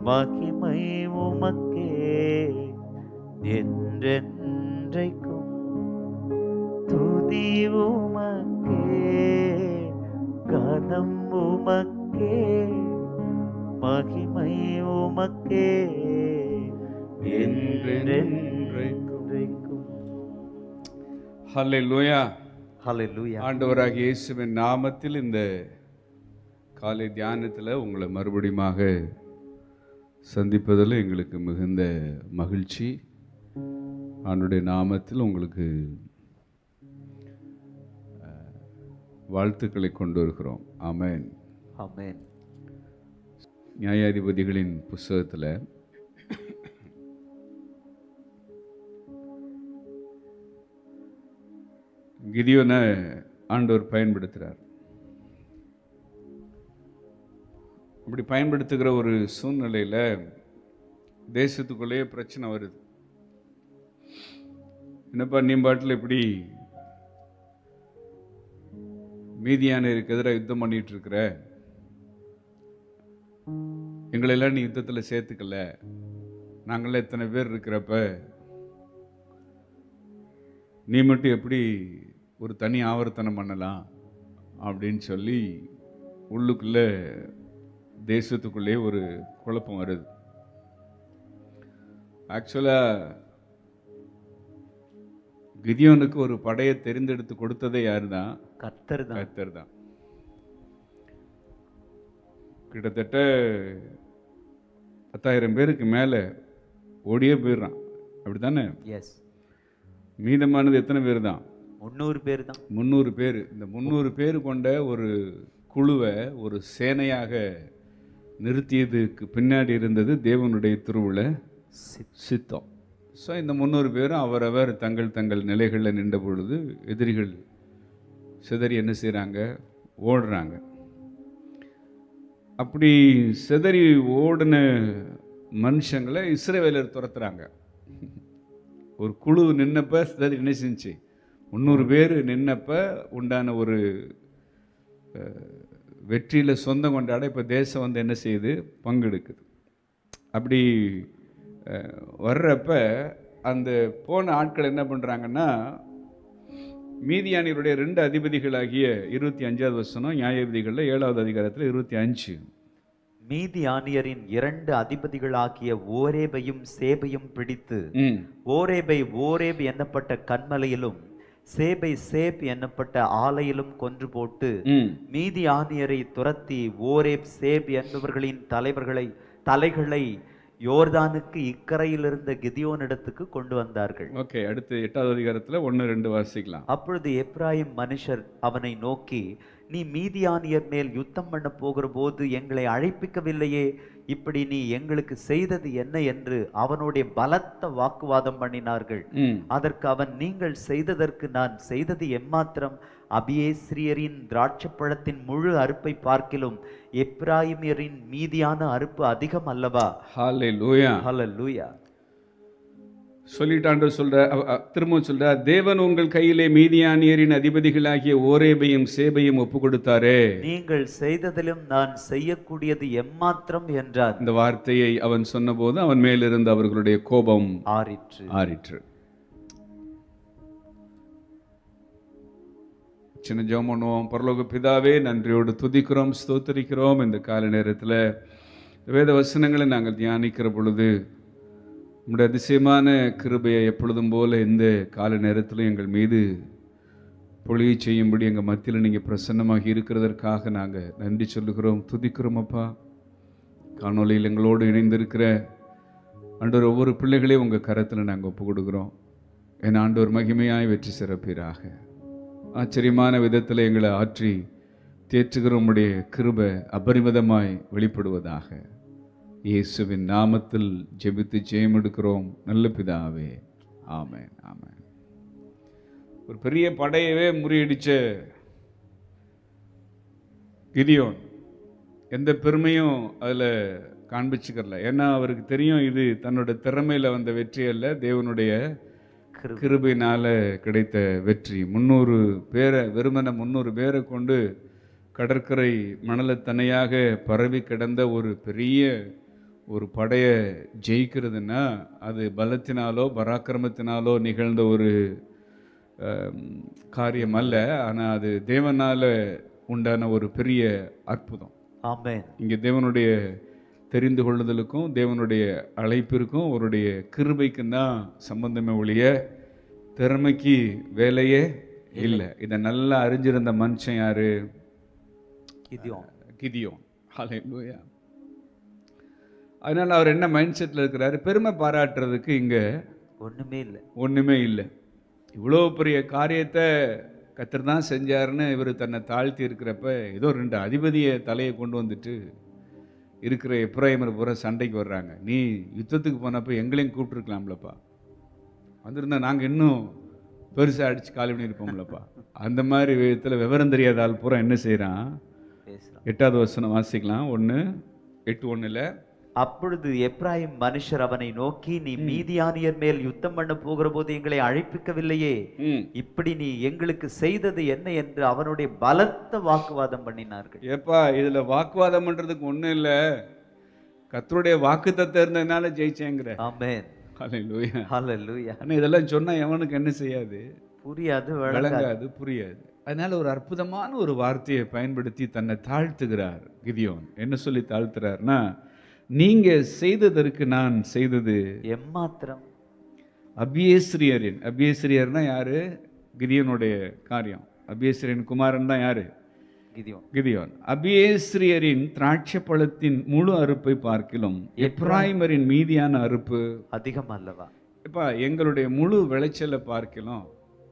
மகிமை உமக்கே என்றென்றைக்கும் துதி உமக்கே கனம் உமக்கே மகிமை உமக்கே என்றென்றைக்கும் ஹல்லேலூயா ஹalleluya ஆண்டவராகிய இயேசுவின் நாமத்தில் இந்த காலை தியானத்தில் உங்களை மறுபடியுமாக சந்திப்பதில் எங்களுக்கு மிகுந்த மகிழ்ச்சி ஆண்டுடைய நாமத்தில் உங்களுக்கு அஹ், வாழ்த்துக்களை கொண்டு வருகிறோம் ஆமென் ஆமென் நியாயாதிபதிகளின் புஸ்தகத்தில் கிதியோனை ஆண்டவர் பயன்படுத்துகிறார் அப்படி பயன்படுத்துகிற ஒரு சூழ்நிலையில் தேசத்துக்குள்ளேயே பிரச்சனை வருது என்னப்பா நீ பாட்டில் இப்படி மீதியானருக்கு எதிராக யுத்தம் பண்ணிட்டு இருக்கிற எங்களெல்லாம் நீ யுத்தத்தில் சேர்த்துக்கல நாங்களாம் இத்தனை பேர் இருக்கிறப்ப நீ மட்டும் எப்படி ஒரு தனி ஆவர்த்தனம் பண்ணலாம் அப்படின்னு சொல்லி உள்ளுக்குள்ளே தேசத்துக்குள்ளே ஒரு குழப்பம் வருது ஆக்சுவலாக கிதியோனுக்கு ஒரு படையை தெரிந்தெடுத்து கொடுத்ததே யார் தான் கர்த்தர் தான் கர்த்தர் தான் கிட்டத்தட்ட பத்தாயிரம் பேருக்கு மேலே ஓடியே போயிடுறான் அப்படி தானே எஸ் மீதமானது எத்தனை பேர் தான் முந்நூறு பேர் தான் முந்நூறு பேர் இந்த முந்நூறு பேர் கொண்ட ஒரு குழுவை ஒரு சேனையாக நிறுத்தியதுக்கு பின்னாடி இருந்தது தேவனுடைய திருவுள சித்தம் ஸோ இந்த முந்நூறு பேரும் அவரவர் தங்கள் தங்கள் நிலைகளில் நின்ற பொழுது எதிரிகள் சிதறி என்ன செய்கிறாங்க ஓடுறாங்க அப்படி சிதறி ஓடின மனுஷங்களை இஸ்ரவேலர் துரத்துறாங்க ஒரு குழு நின்னப்ப சிதறி என்ன செஞ்சு முந்நூறு பேர் நின்னப்ப உண்டான ஒரு வெற்றியில் சொந்தம் கொண்டாட இப்போ தேசம் வந்து என்ன செய்யுது பங்கெடுக்குது அப்படி அஹ், வர்றப்ப அந்த போன ஆட்கள் என்ன பண்ணுறாங்கன்னா மீதியானியருடைய ரெண்டு அதிபதிகளாகிய இருபத்தி அஞ்சாவது வசனம் நியாயாதிபதிகளில் ஏழாவது அதிகாரத்தில் இருபத்தி அஞ்சு மீதியானியரின் இரண்டு அதிபதிகளாகிய ஓரேபையும் சேபையும் பிடித்து ம் ஓரேபை ஓரேப் என்னப்பட்ட கண்மலையிலும் சேபை சேப் என்னப்பட்ட ஆலையிலும் கொன்று போட்டு ம் மீதியானியரை துரத்தி ஓரேப் சேப் என்பவர்களின் தலைவர்களை தலைகளை யோர்தானுக்கு இக்கரையில் இருந்த கிதியோனிடத்துக்கு கொண்டு வந்தார்கள் ஓகே அடுத்து எட்டாவது அதிகாரத்தில் ஒன்று ரெண்டு வாசிக்கலாம் அப்பொழுது எப்ராயிம் மனுஷர் அவனை நோக்கி நீ மீதியானியர் மேல் யுத்தம் பண்ண போகிற போது எங்களை அழைப்பிக்கவில்லையே இப்படி நீ எங்களுக்கு செய்தது என்ன என்று அவனுடைய பலத்த வாக்குவாதம் பண்ணினார்கள் ம் அதற்கு அவன் நீங்கள் செய்ததற்கு நான் செய்தது எம்மாத்திரம் அபியேஸ்ரியரின் திராட்சைப்பழத்தின் முழு அறுப்பை பார்க்கிலும் எப்ராயிமியரின் மீதியான அறுப்பு அதிகம் அல்லவா ஹாலே லூயா ஹalleluya சொல்லிட்டாண்டு சொல்ற அவ- அ- திரும்பவும் சொல்ற தேவன் உங்கள் கையிலே மீதியானியரின் அதிபதிகளாகிய ஓரேபையும் சேபையும் ஒப்பு கொடுத்தாரே நீங்கள் செய்ததிலும் நான் செய்யக்கூடியது எம்மாத்திரம் என்றார் இந்த வார்த்தையை அவன் சொன்னபோது அவன் மேலிருந்து அவர்களுடைய கோபம் ஆறிற்று ஆறிற்று சின்ன ஜெபம் பண்ணுவோம் பரலோக பிதாவே நன்றியோடு துதிக்கிறோம் ஸ்தோத்தரிக்கிறோம் இந்த கால நேரத்தில் வேத வசனங்களை நாங்கள் தியானிக்கிற பொழுது உம்முடைய அதிசயமான கிருபையை எப்பொழுதும் போல இந்த கால நேரத்திலும் எங்கள் மீது பொழியை செய்யும்படி எங்கள் மத்தியில் நீங்கள் பிரசன்னமாகி இருக்கிறதற்காக நாங்கள் நன்றி சொல்லுகிறோம் துதிக்கிறோம் அப்பா காணொளியில் எங்களோடு இணைந்திருக்கிற ஆண்டவர் ஒவ்வொரு பிள்ளைகளையும் உங்கள் கரத்தில் நாங்கள் ஒப்பு கொடுக்குறோம் என் ஆண்டவர் மகிமையாய் வெற்றி சிறப்பீராக ஆச்சரியமான விதத்தில் எங்களை ஆற்றி தேற்றுகிற உம்முடைய கிருபை அபரிமிதமாய் வெளிப்படுவதாக இயேசுவின் நாமத்தில் ஜெபித்து ஜெயம் எடுக்கிறோம் நல்ல பிதாவே ஆமென் ஆமென் ஒரு பெரிய படையவே முறியடிச்ச கிதியோன் எந்த பெருமையும் அதில் காண்பிச்சுக்கறல ஏன்னா அவருக்கு தெரியும் இது தன்னோட திறமையில் வந்த வெற்றி அல்ல தேவனுடைய கிருபை. கிருபையினால கிடைத்த வெற்றி முந்நூறு பேரை வெறுமன முந்நூறு பேரை கொண்டு கடற்கரை மணலத்தனையாக பரவி கிடந்த ஒரு பெரிய ஒரு படையை ஜெயிக்கிறதுன்னா அது பலத்தினாலோ பராக்கிரமத்தினாலோ நிகழ்ந்த ஒரு ஆம், காரியம் அல்ல ஆனால் அது தேவனால உண்டான ஒரு பெரிய அற்புதம் ஆமென் இங்கே தேவனுடைய தெரிந்து கொள்ளுதலுக்கும் தேவனுடைய அழைப்பிற்கும் அவருடைய கிருபைக்கும் தான் சம்பந்தமே ஒழிய திறமைக்கு வேலையே இல்லை இதை நல்லா அறிஞ்சிருந்த மனுஷன் யாரு கிதியோன் கிதியோன் ஹalleluya அதனால அவர் என்ன மைண்ட் செட்டில் இருக்கிறாரு பெருமை பாராட்டுறதுக்கு இங்கே ஒண்ணுமே இல்லை ஒன்றுமே இல்லை இவ்வளோ பெரிய காரியத்தை கத்தர் தான் செஞ்சாருன்னு இவர் தன்னை தாழ்த்தி இருக்கிறப்ப ஏதோ ரெண்டு அதிபதியை தலையை கொண்டு வந்துட்டு இருக்கிற எப்ராஹிமர் பூரா சண்டைக்கு வர்றாங்க நீ யுத்தத்துக்கு போனப்போ எங்களையும் கூப்பிட்டுருக்கலாம்லப்பா வந்திருந்தா நாங்கள் இன்னும் பெருசாக அடித்து காலி பண்ணியிருப்போம்லப்பா அந்த மாதிரி விதத்தில் விவரம் தெரியாத ஆள் பூரா என்ன செய்கிறான் பேசுறான் எட்டாவது வசனம் வாசிக்கலாம் ஒன்று எட்டு ஒன்றில் அப்பொழுது எப்ராயிம் மனுஷர் அவனை நோக்கி நீ மீதியானியர் மேல் யுத்தம் பண்ண போகிற போது எங்களை அழைப்பிக்கவில்லையே ம் இப்படி நீ எங்களுக்கு செய்தது என்ன என்று அவனுடைய பலத்த வாக்குவாதம் பண்ணினார்கள் ஏப்பா இதுல வாக்குவாதம் பண்றதுக்கு ஒண்ணும் இல்ல கத்தருடைய வாக்கு தத்த இருந்ததுனால ஜெயிச்சேங்கிற ஆமென் ஹalleluya ஹalleluya ஆனா இதெல்லாம் சொன்னா எவனுக்கு என்ன செய்யாது புரியாது விளங்காது விளங்காது புரியாது அதனால ஒரு அற்புதமான ஒரு வார்த்தையை பயன்படுத்தி தன்னை தாழ்த்துகிறார் கிதியோன் என்ன சொல்லி தாழ்த்துறாருன்னா நீங்க செய்ததற்கு நான் செய்தது எம்மாத்திரம் அபியேஸ்ரியரின் அபியேஸ்ரியர்னா யாரு கிதியோனுடைய காரியம் அபியேஸ்ரியன் குமாரன் தான் யாரு கிதியோன் கிதியோன் அபியேஸ்ரியரின் திராட்சை பழத்தின் முழு அறுப்பை பார்க்கிலும் எப்ராயிமரின் மீதியான அறுப்பு அதிகம் அல்லவா இப்பா எங்களுடைய முழு விளைச்சலை பார்க்கலாம்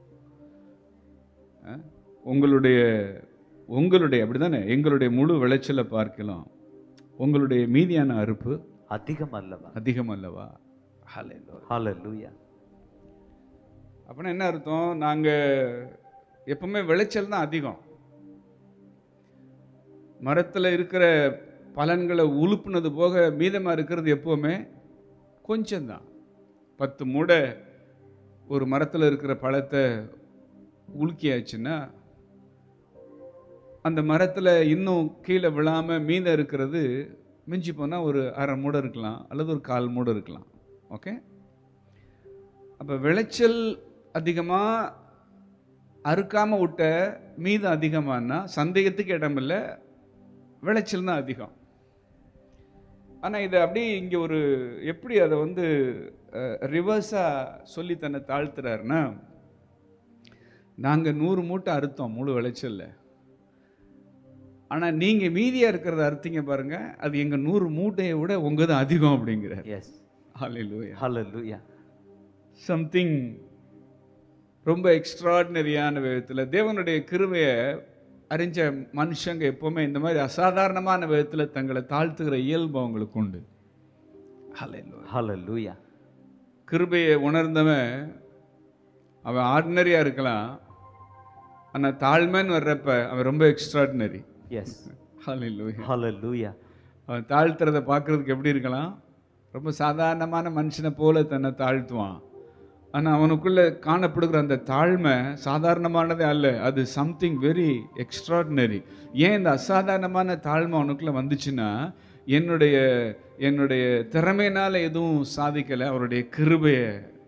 அஹ், உங்களுடைய உங்களுடைய அப்படிதானே எங்களுடைய முழு விளைச்சலை பார்க்கலாம் உங்களுடைய மீதியான அறுப்பு அதிகம் அல்லவா அதிகம் அல்லவா ஹalleluya. ஹalleluya அப்படின்னா என்ன அர்த்தம் நாங்க எப்பவுமே விளைச்சல் தான் அதிகம் மரத்துல இருக்கிற பலன்களை உலுப்புனது போக மீதமா இருக்கிறது எப்பவுமே கொஞ்சம்தான் பத்து மூடை ஒரு மரத்துல இருக்கிற பழத்தை உலுக்கியாச்சுன்னா அந்த மரத்துல இன்னும் கீழே விழாம மீதம் இருக்கிறது மிஞ்சி போனா ஒரு அரை மூடை இருக்கலாம் அல்லது ஒரு கால் மூடை இருக்கலாம் ஓகே அப்போ விளைச்சல் அதிகமாக அறுக்காம விட்ட மீதம் அதிகமானா சந்தேகத்துக்கு இடமில்ல விளைச்சல் தான் அதிகம் ஆனால் இதை அப்படியே இங்கே ஒரு எப்படி அதை வந்து ரிவர்ஸாக சொல்லி தன்னை தாழ்த்துறாருன்னா நாங்கள் நூறு மூட்டை அறுத்தோம் முழு விளைச்சல்ல ஆனால் நீங்கள் மீதியாக இருக்கிறத அறுத்தீங்க பாருங்க அது எங்கள் நூறு மூட்டையை விட உங்கள் தான் அதிகம் அப்படிங்கிறார் எஸ் ஹalleluya ஹalleluya சம்திங் ரொம்ப எக்ஸ்ட்ராடினரியான விதத்தில் தேவனுடைய கிருபையை அறிஞ்ச மனுஷங்க எப்பவுமே இந்த மாதிரி அசாதாரணமான விதத்தில் தங்களை தாழ்த்துகிற இயல்பு அவங்களுக்கு உண்டு Hallelujah. ஹalleluya கிருபையை உணர்ந்தவன் அவன் ஆர்டினரியாக இருக்கலாம் ஆனால் தாழ்மைன்னு வர்றப்ப அவன் ரொம்ப எக்ஸ்ட்ராடினரி எஸ் Hallelujah. ஹalleluya அவன் தாழ்த்துறதை பார்க்கறதுக்கு எப்படி இருக்கலாம் ரொம்ப சாதாரணமான மனுஷனை போல தன்னை தாழ்த்துவான் ஆனால் அவனுக்குள்ள காணப்படுகிற அந்த தாழ்மை சாதாரணமானதே அல்ல அது சம்திங் வெரி எக்ஸ்ட்ராடினரி ஏன் இந்த அசாதாரணமான தாழ்மை அவனுக்குள்ள வந்துச்சுன்னா என்னுடைய என்னுடைய திறமையினால எதுவும் சாதிக்கலை அவருடைய கிருபையை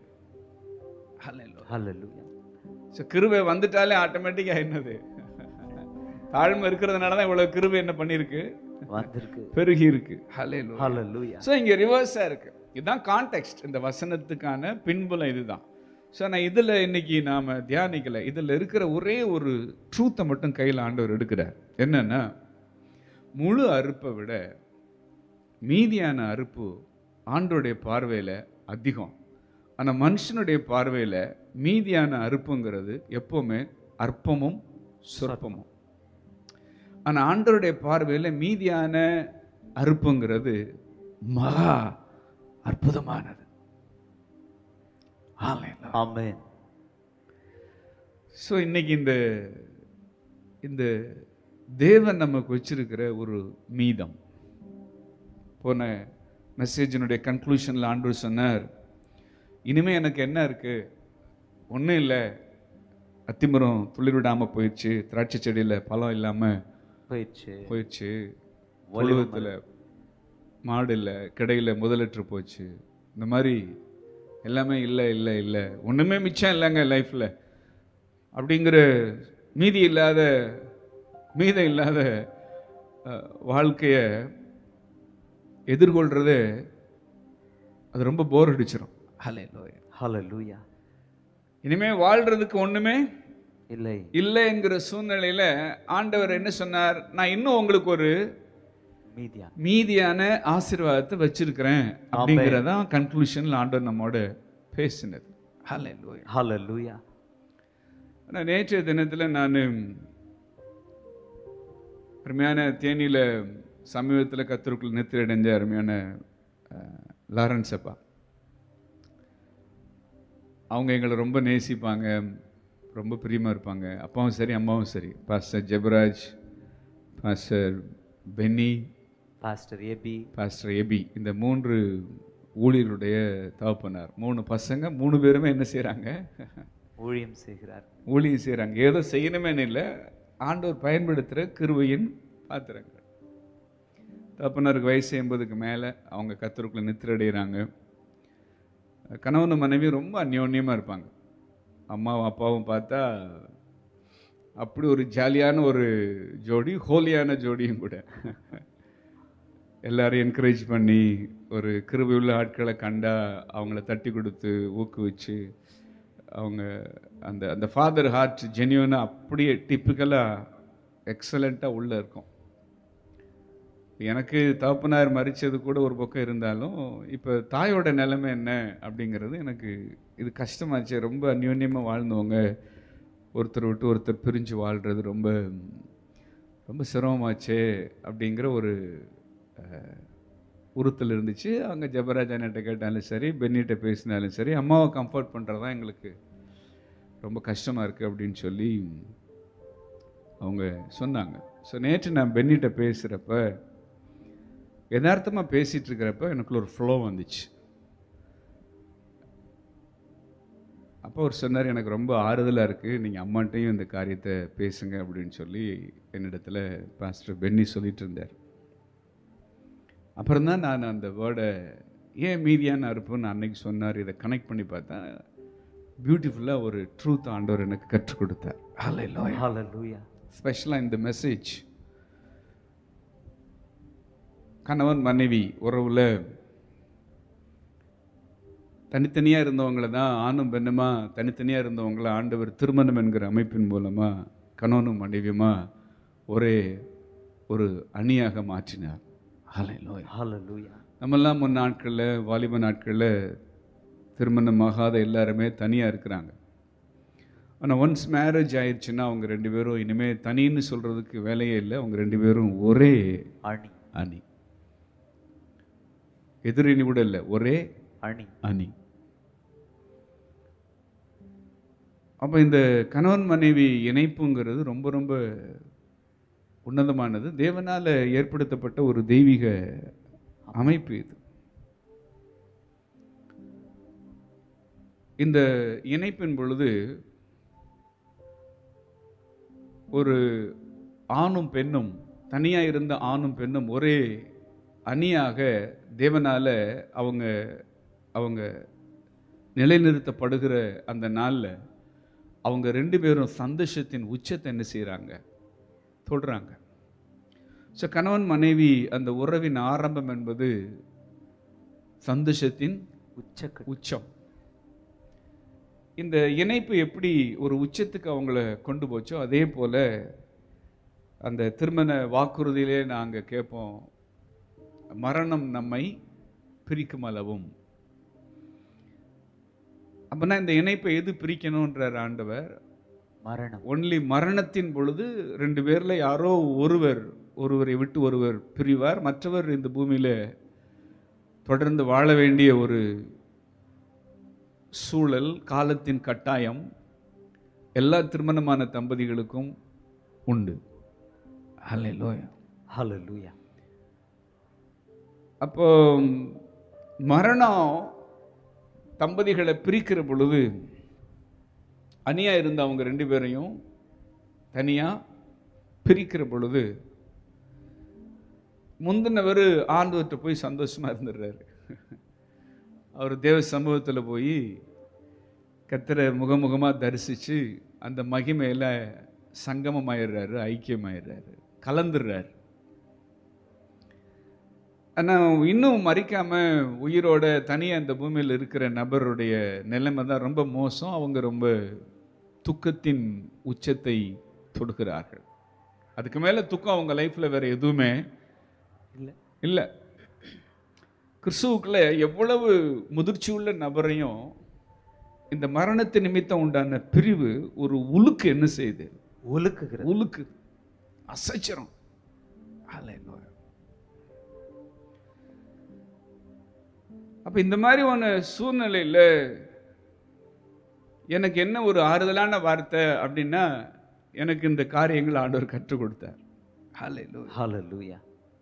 ஹalleluya ஸோ கிருபை வந்துட்டாலே ஆட்டோமேட்டிக்காக என்னது தாழ்மை இருக்கிறதுனால தான் இவ்வளோ கிருபை என்ன பண்ணியிருக்கு வந்திருக்கு பெருகி இருக்கு ஹலே ஹalleluya ஸோ இங்கே ரிவர்ஸாக இருக்கு இதுதான் கான்டெக்ஸ்ட் இந்த வசனத்துக்கான பின்புலம் இதுதான் ஸோ நான் இதில் இன்னைக்கு நாம் தியானிக்கல இதில் இருக்கிற ஒரே ஒரு ட்ரூத்தை மட்டும் கையில் ஆண்டவர் எடுக்கிறார் என்னன்னா முழு அறுப்பை விட மீதியான அறுப்பு ஆண்டோடைய பார்வையில் அதிகம் ஆனால் மனுஷனுடைய பார்வையில் மீதியான அறுப்புங்கிறது எப்பவுமே அற்பமும் சொற்பமும் ஆனால் ஆண்டவருடைய பார்வையில் மீதியான அறுப்புங்கிறது மகா அற்புதமானது ஆமென் ஸோ இன்னைக்கு இந்த இந்த தேவன் நமக்கு வச்சிருக்கிற ஒரு மீதம் போன மெசேஜினுடைய கன்க்ளூஷனில் ஆண்டவர் சொன்னார் இனிமே எனக்கு என்ன இருக்கு ஒன்றும் இல்லை அத்திமரம் துளிர் விடாமல் போயிடுச்சு திராட்சை செடியில் பழம் இல்லாமல் போயிடுச்சு போயிடுச்சு ஒலிவ ஒழுவத்தில் மாடு இல்லை கிடையில முதலற்று போச்சு இந்த மாதிரி எல்லாமே இல்லை இல்லை இல்லை ஒன்றுமே மிச்சம் இல்லைங்க லைஃப்பில் அப்படிங்கிற மீதி இல்லாத மீதம் இல்லாத அஹ், வாழ்க்கையை எதிர்கொள்றது அது ரொம்ப போர் அடிச்சிடும் ஹalleluya ஹalleluya இனிமே வாழ்றதுக்கு ஒண்ணுமே இல்லை இல்லைங்கிற சூழ்நிலையில ஆண்டவர் என்ன சொன்னார் நான் இன்னும் உங்களுக்கு ஒரு மீதியான் மீதியான ஆசீர்வாதத்தை வச்சிருக்கிறேன் அப்படிங்கிறதான் கன்க்ளூஷன்ல ஆண்டவர் நம்மோட பேசினது ஹalleluya ஹalleluya ஆனால் நேற்றைய தினத்தில் நான் அருமையான தேனியில் சமீபத்தில் கத்தருக்குள் நித்திரை அடைஞ்ச அருமையான அஹ், லாரன்ஸ் அப்பா அவங்க எங்களை ரொம்ப நேசிப்பாங்க ரொம்ப பிரியமாக இருப்பாங்க அப்பாவும் சரி அம்மாவும் சரி pastor Jebaraj pastor Benny pastor Abi pastor Ebi இந்த மூன்று ஊழியருடைய தகப்பனார் மூணு பசங்க மூணு பேருமே என்ன செய்கிறாங்க ஊழியம் செய்கிறார் ஊழியம் செய்கிறாங்க ஏதோ செய்யணுமேனு இல்லை ஆண்டவர் பயன்படுத்துகிற கிருபையின் பாத்திரங்கள் தகப்பனருக்கு வயசு எண்பதுக்கு மேலே அவங்க கத்தருக்குள்ள நித்திரடைகிறாங்க கணவன் மனைவி ரொம்ப அந்யோன்யமாக இருப்பாங்க அம்மாவும் அப்பாவும் பார்த்தா அப்படி ஒரு ஜாலியான ஒரு ஜோடி ஹோலியான ஜோடியும் கூட எல்லாரையும் என்கரேஜ் பண்ணி ஒரு கிருபையுள்ள ஆட்களை கண்டா அவங்கள தட்டி கொடுத்து ஊக்குவிச்சு அவங்க அந்த அந்த ஃபாதர் ஹார்ட் ஜென்யூனாக அப்படியே டிப்பிக்கலாக எக்ஸலண்ட்டாக உள்ளே இருக்கும் எனக்கு தகப்பனார் மறிச்சது கூட ஒரு பக்கம் இருந்தாலும் இப்போ தாயோட நிலைமை என்ன அப்படிங்கிறது எனக்கு இது கஷ்டமாச்சு ரொம்ப அந்யோன்யமாக வாழ்ந்தவங்க ஒருத்தர் விட்டு ஒருத்தர் பிரிஞ்சு வாழ்கிறது ரொம்ப ரொம்ப சிரமமாச்சே அப்படிங்கிற ஒரு அஹ், உறுத்தல் இருந்துச்சு அவங்க ஜபராஜ் அண்ணன்ட்ட கேட்டாலும் சரி பென்னிட்ட பேசினாலும் சரி அம்மாவை கம்ஃபர்ட் பண்ணுறது தான் எங்களுக்கு ரொம்ப கஷ்டமாக இருக்குது அப்படின்னு சொல்லி அவங்க சொன்னாங்க ஸோ நேற்று நான் பென்னிட்ட பேசுகிறப்ப யதார்த்தமாக பேசிகிட்டு இருக்கிறப்ப எனக்குள்ள ஒரு ஃப்ளோ வந்துச்சு அப்போ அவர் சொன்னார் எனக்கு ரொம்ப ஆறுதலாக இருக்குது நீங்கள் அம்மாட்டையும் இந்த காரியத்தை பேசுங்க அப்படின்னு சொல்லி என்னிடத்துல பாஸ்டர் பென்னி சொல்லிட்டு இருந்தார் அப்புறம் தான் நான் அந்த வேர்டை ஏன் மீதியான அறுப்புன்னு அன்னைக்கு சொன்னார் இதை கனெக்ட் பண்ணி பார்த்தா பியூட்டிஃபுல்லாக ஒரு ட்ரூத் ஆண்டவர் எனக்கு கற்றுக் கொடுத்தார் ஹalleluya ஸ்பெஷலாக இந்த மெசேஜ் கணவன் மனைவி உறவில் தனித்தனியாக இருந்தவங்கள தான் ஆணும் பெண்ணுமா தனித்தனியாக இருந்தவங்கள ஆண்டவர் திருமணம் என்கிற அமைப்பின் மூலமாக கணவனும் மனைவியுமா ஒரே ஒரு அணியாக மாற்றினார் ஹalleluya ஹalleluya நம்மெல்லாம் முன் நாட்களில் வாலிப நாட்களில் திருமணமாகாத எல்லாருமே தனியாக இருக்கிறாங்க ஆனால் ஒன்ஸ் மேரேஜ் ஆயிடுச்சுன்னா அவங்க ரெண்டு பேரும் இனிமேல் தனின்னு சொல்கிறதுக்கு வேலையே இல்லை அவங்க ரெண்டு பேரும் ஒரே அணி அணி எதிரணி கூட இல்லை ஒரே அணி அணி அப்போ இந்த கணவன் மனைவி இணைப்புங்கிறது ரொம்ப ரொம்ப உன்னதமானது தேவனால் ஏற்படுத்தப்பட்ட ஒரு தெய்வீக அமைப்பு இது இந்த இணைப்பின் பொழுது ஒரு ஆணும் பெண்ணும் தனியாக இருந்த ஆணும் பெண்ணும் ஒரே அணியாக தேவனால அவங்க அவங்க நிலைநிறுத்தப்படுகிற அந்த நாளில் அவங்க ரெண்டு பேரும் சந்தோஷத்தின் உச்சத்தை என்ன செய்கிறாங்க தொடுறாங்க ஸோ கணவன் மனைவி அந்த உறவின் ஆரம்பம் என்பது சந்தோஷத்தின் உச்சக்கட்டு உச்சம் இந்த இணைப்பு எப்படி ஒரு உச்சத்துக்கு அவங்கள கொண்டு போச்சோ அதே போல அந்த திருமண வாக்குறுதியிலே நாங்கள் கேட்போம் மரணம் நம்மை பிரிக்கும் அளவும் அப்பனா இந்த இணைப்பை எது பிரிக்கணுன்றார் ஆண்டவர் மரணம் ஒன்லி மரணத்தின் பொழுது ரெண்டு பேர்ல யாரோ ஒருவர் ஒருவரை விட்டு ஒருவர் பிரிவார் மற்றவர் இந்த பூமியில தொடர்ந்து வாழ வேண்டிய ஒரு சூழல் காலத்தின் கட்டாயம் எல்லா திருமணமான தம்பதிகளுக்கும் உண்டு ஹalleluya ஹalleluya அப்போ மரணம் தம்பதிகளை பிரிக்கிற பொழுது அணியா இருந்த அவங்க ரெண்டு பேரையும் தனியா பிரிக்கிற பொழுது முந்தினவர் ஆண்டவர்கிட்ட போய் சந்தோஷமா இருந்துடுறாரு அவர் தேவ சமூகத்தில் போய் கத்தரை முகமுகமாக தரிசித்து அந்த மகிமையில் சங்கமமாயிடுறாரு ஐக்கியமாயிடுறாரு கலந்துடுறாரு ஆனால் இன்னும் மறிக்காம உயிரோட தனியாக இந்த பூமியில் இருக்கிற நபருடைய நிலைமை தான் ரொம்ப மோசம் அவங்க ரொம்ப துக்கத்தின் உச்சத்தை தொடுகிறார்கள் அதுக்கு மேலே துக்கம் அவங்க லைஃப்பில் வேற எதுவுமே இல்லை இல்லை கிறிஸ்துவுக்குள்ள எவ்வளவு முதிர்ச்சி உள்ள நபரையும் இந்த மரணத்து நிமித்தம் உண்டான பிரிவு ஒரு உலுக்கு என்ன செய்யுது ஒழுக்குகிறது உலுக்கு அசைச்சிரும் Hallelujah. அப்ப இந்த மாதிரி ஒன்று சூழ்நிலையில எனக்கு என்ன ஒரு ஆறுதலான வார்த்தை அப்படின்னா எனக்கு இந்த காரியங்கள் ஆண்டவர் கற்றுக் கொடுத்தார் Hallelujah. ஹalleluya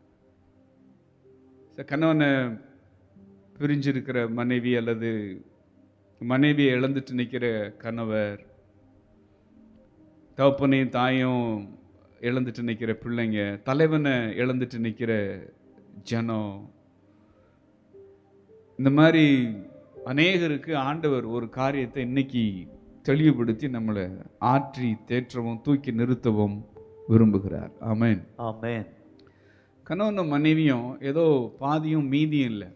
ச- கணவனை பிரிஞ்சிருக்கிற மனைவி அல்லது மனைவியை இழந்துட்டு நிற்கிற கணவர் தகப்பனையும் தாயும் இழந்துட்டு நிற்கிற பிள்ளைங்க தலைவனை இழந்துட்டு நிற்கிற ஜனம் இந்த மாதிரி அநேகருக்கு ஆண்டவர் ஒரு காரியத்தை இன்னைக்கு தெளிவுபடுத்தி நம்மளை ஆற்றி தேற்றவும் தூக்கி நிறுத்தவும் விரும்புகிறார் ஆமென் ஆமென் கணவனும் மனைவியும் ஏதோ பாதியும் மீதியும் இல்லை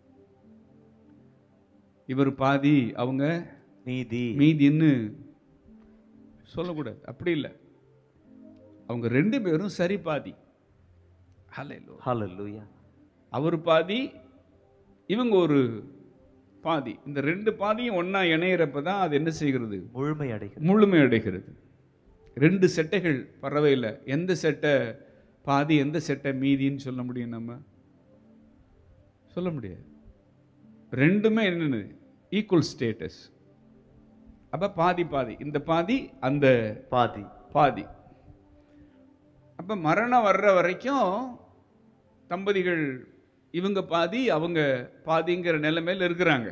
இவர் பாதி அவங்க நீதி மீதின்னு சொல்லக்கூடாது அப்படி இல்லை அவங்க ரெண்டு பேரும் சரி பாதி Hallelujah. ஹalleluya அவர் பாதி இவங்க ஒரு பாதி இந்த ரெண்டு பாதியும் ஒண்ணா இணையிறப்ப தான் அது என்ன செய்கிறது முழுமை அடைகிறது முழுமை அடைகிறது ரெண்டு செட்டைகள் பறவையில் எந்த செட்டை பாதி எந்த செட்டை மீதின்னு சொல்ல முடியும் நம்ம சொல்ல முடியாது ரெண்டுமே என்னது ஈக்குவல் ஸ்டேட்டஸ் அப்ப பாதி பாதி இந்த பாதி அந்த பாதி பாதி அப்ப மரணம் வர்ற வரைக்கும் தம்பதிகள் இவங்க பாதி அவங்க பாதிங்கிற நிலைமையில் இருக்கிறாங்க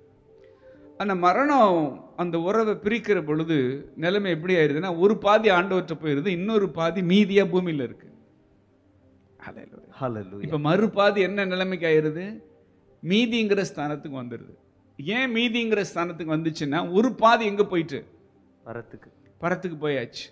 ஆனா மரணம் அந்த உறவை பிரிக்கிற பொழுது நிலைமை எப்படி ஆயிருதுன்னா ஒரு பாதி ஆண்டவற்ற போயிருது இன்னொரு பாதி மீதியா பூமியில இருக்கு Hallelujah. ஹalleluya இப்ப மறு பாதி என்ன நிலைமைக்கு ஆயிருது மீதிங்கிற ஸ்தானத்துக்கு வந்துடுது ஏன் மீதிங்கிற ஸ்தானத்துக்கு வந்துச்சுன்னா ஒரு பாதி எங்க போயிட்டு வரத்துக்கு பரத்துக்கு போயாச்சு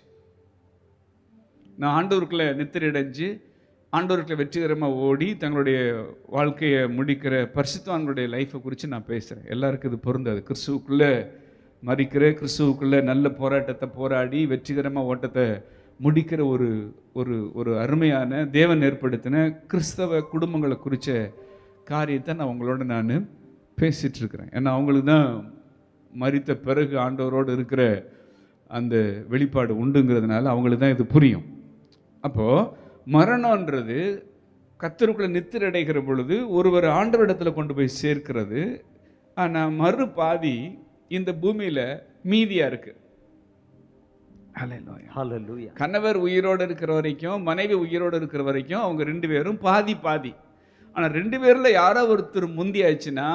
நான் ஆண்டவருக்குள்ள நித்திரடைஞ்சு ஆண்டவருக்குள்ள வெற்றிகரமாக ஓடி தங்களுடைய வாழ்க்கையை முடிக்கிற பரிசுத்தவான்களுடைய லைஃப்பை குறித்து நான் பேசுகிறேன் எல்லாருக்கும் இது பொருந்தாது கிறிஸ்துவுக்குள்ளே மறிக்கிற கிறிஸ்துவுக்குள்ளே நல்ல போராட்டத்தை போராடி வெற்றிகரமாக ஓட்டத்தை முடிக்கிற ஒரு ஒரு ஒரு அருமையான தேவன் ஏற்படுத்தின கிறிஸ்தவ குடும்பங்களை குறித்த காரியத்தை நான் உங்களோட நான் பேசிட்டு இருக்கிறேன் ஏன்னா அவங்களுக்கு தான் மறித்த பிறகு ஆண்டவரோடு இருக்கிற அந்த வெளிப்பாடு உண்டுங்கிறதுனால அவங்களுக்கு தான் இது புரியும் அப்போ மரணம்ன்றது கத்தருக்குள்ள நித்திரடைகிற பொழுது ஒருவர் ஆண்டவரிடத்துல கொண்டு போய் சேர்க்கிறது ஆனா மறு பாதி இந்த பூமியில மீதியா இருக்கு Hallelujah. ஹalleluya கணவர் உயிரோடு இருக்கிற வரைக்கும் மனைவி உயிரோடு இருக்கிற வரைக்கும் அவங்க ரெண்டு பேரும் பாதி பாதி ஆனா ரெண்டு பேர்ல யாரோ ஒருத்தர் முந்தியாச்சுன்னா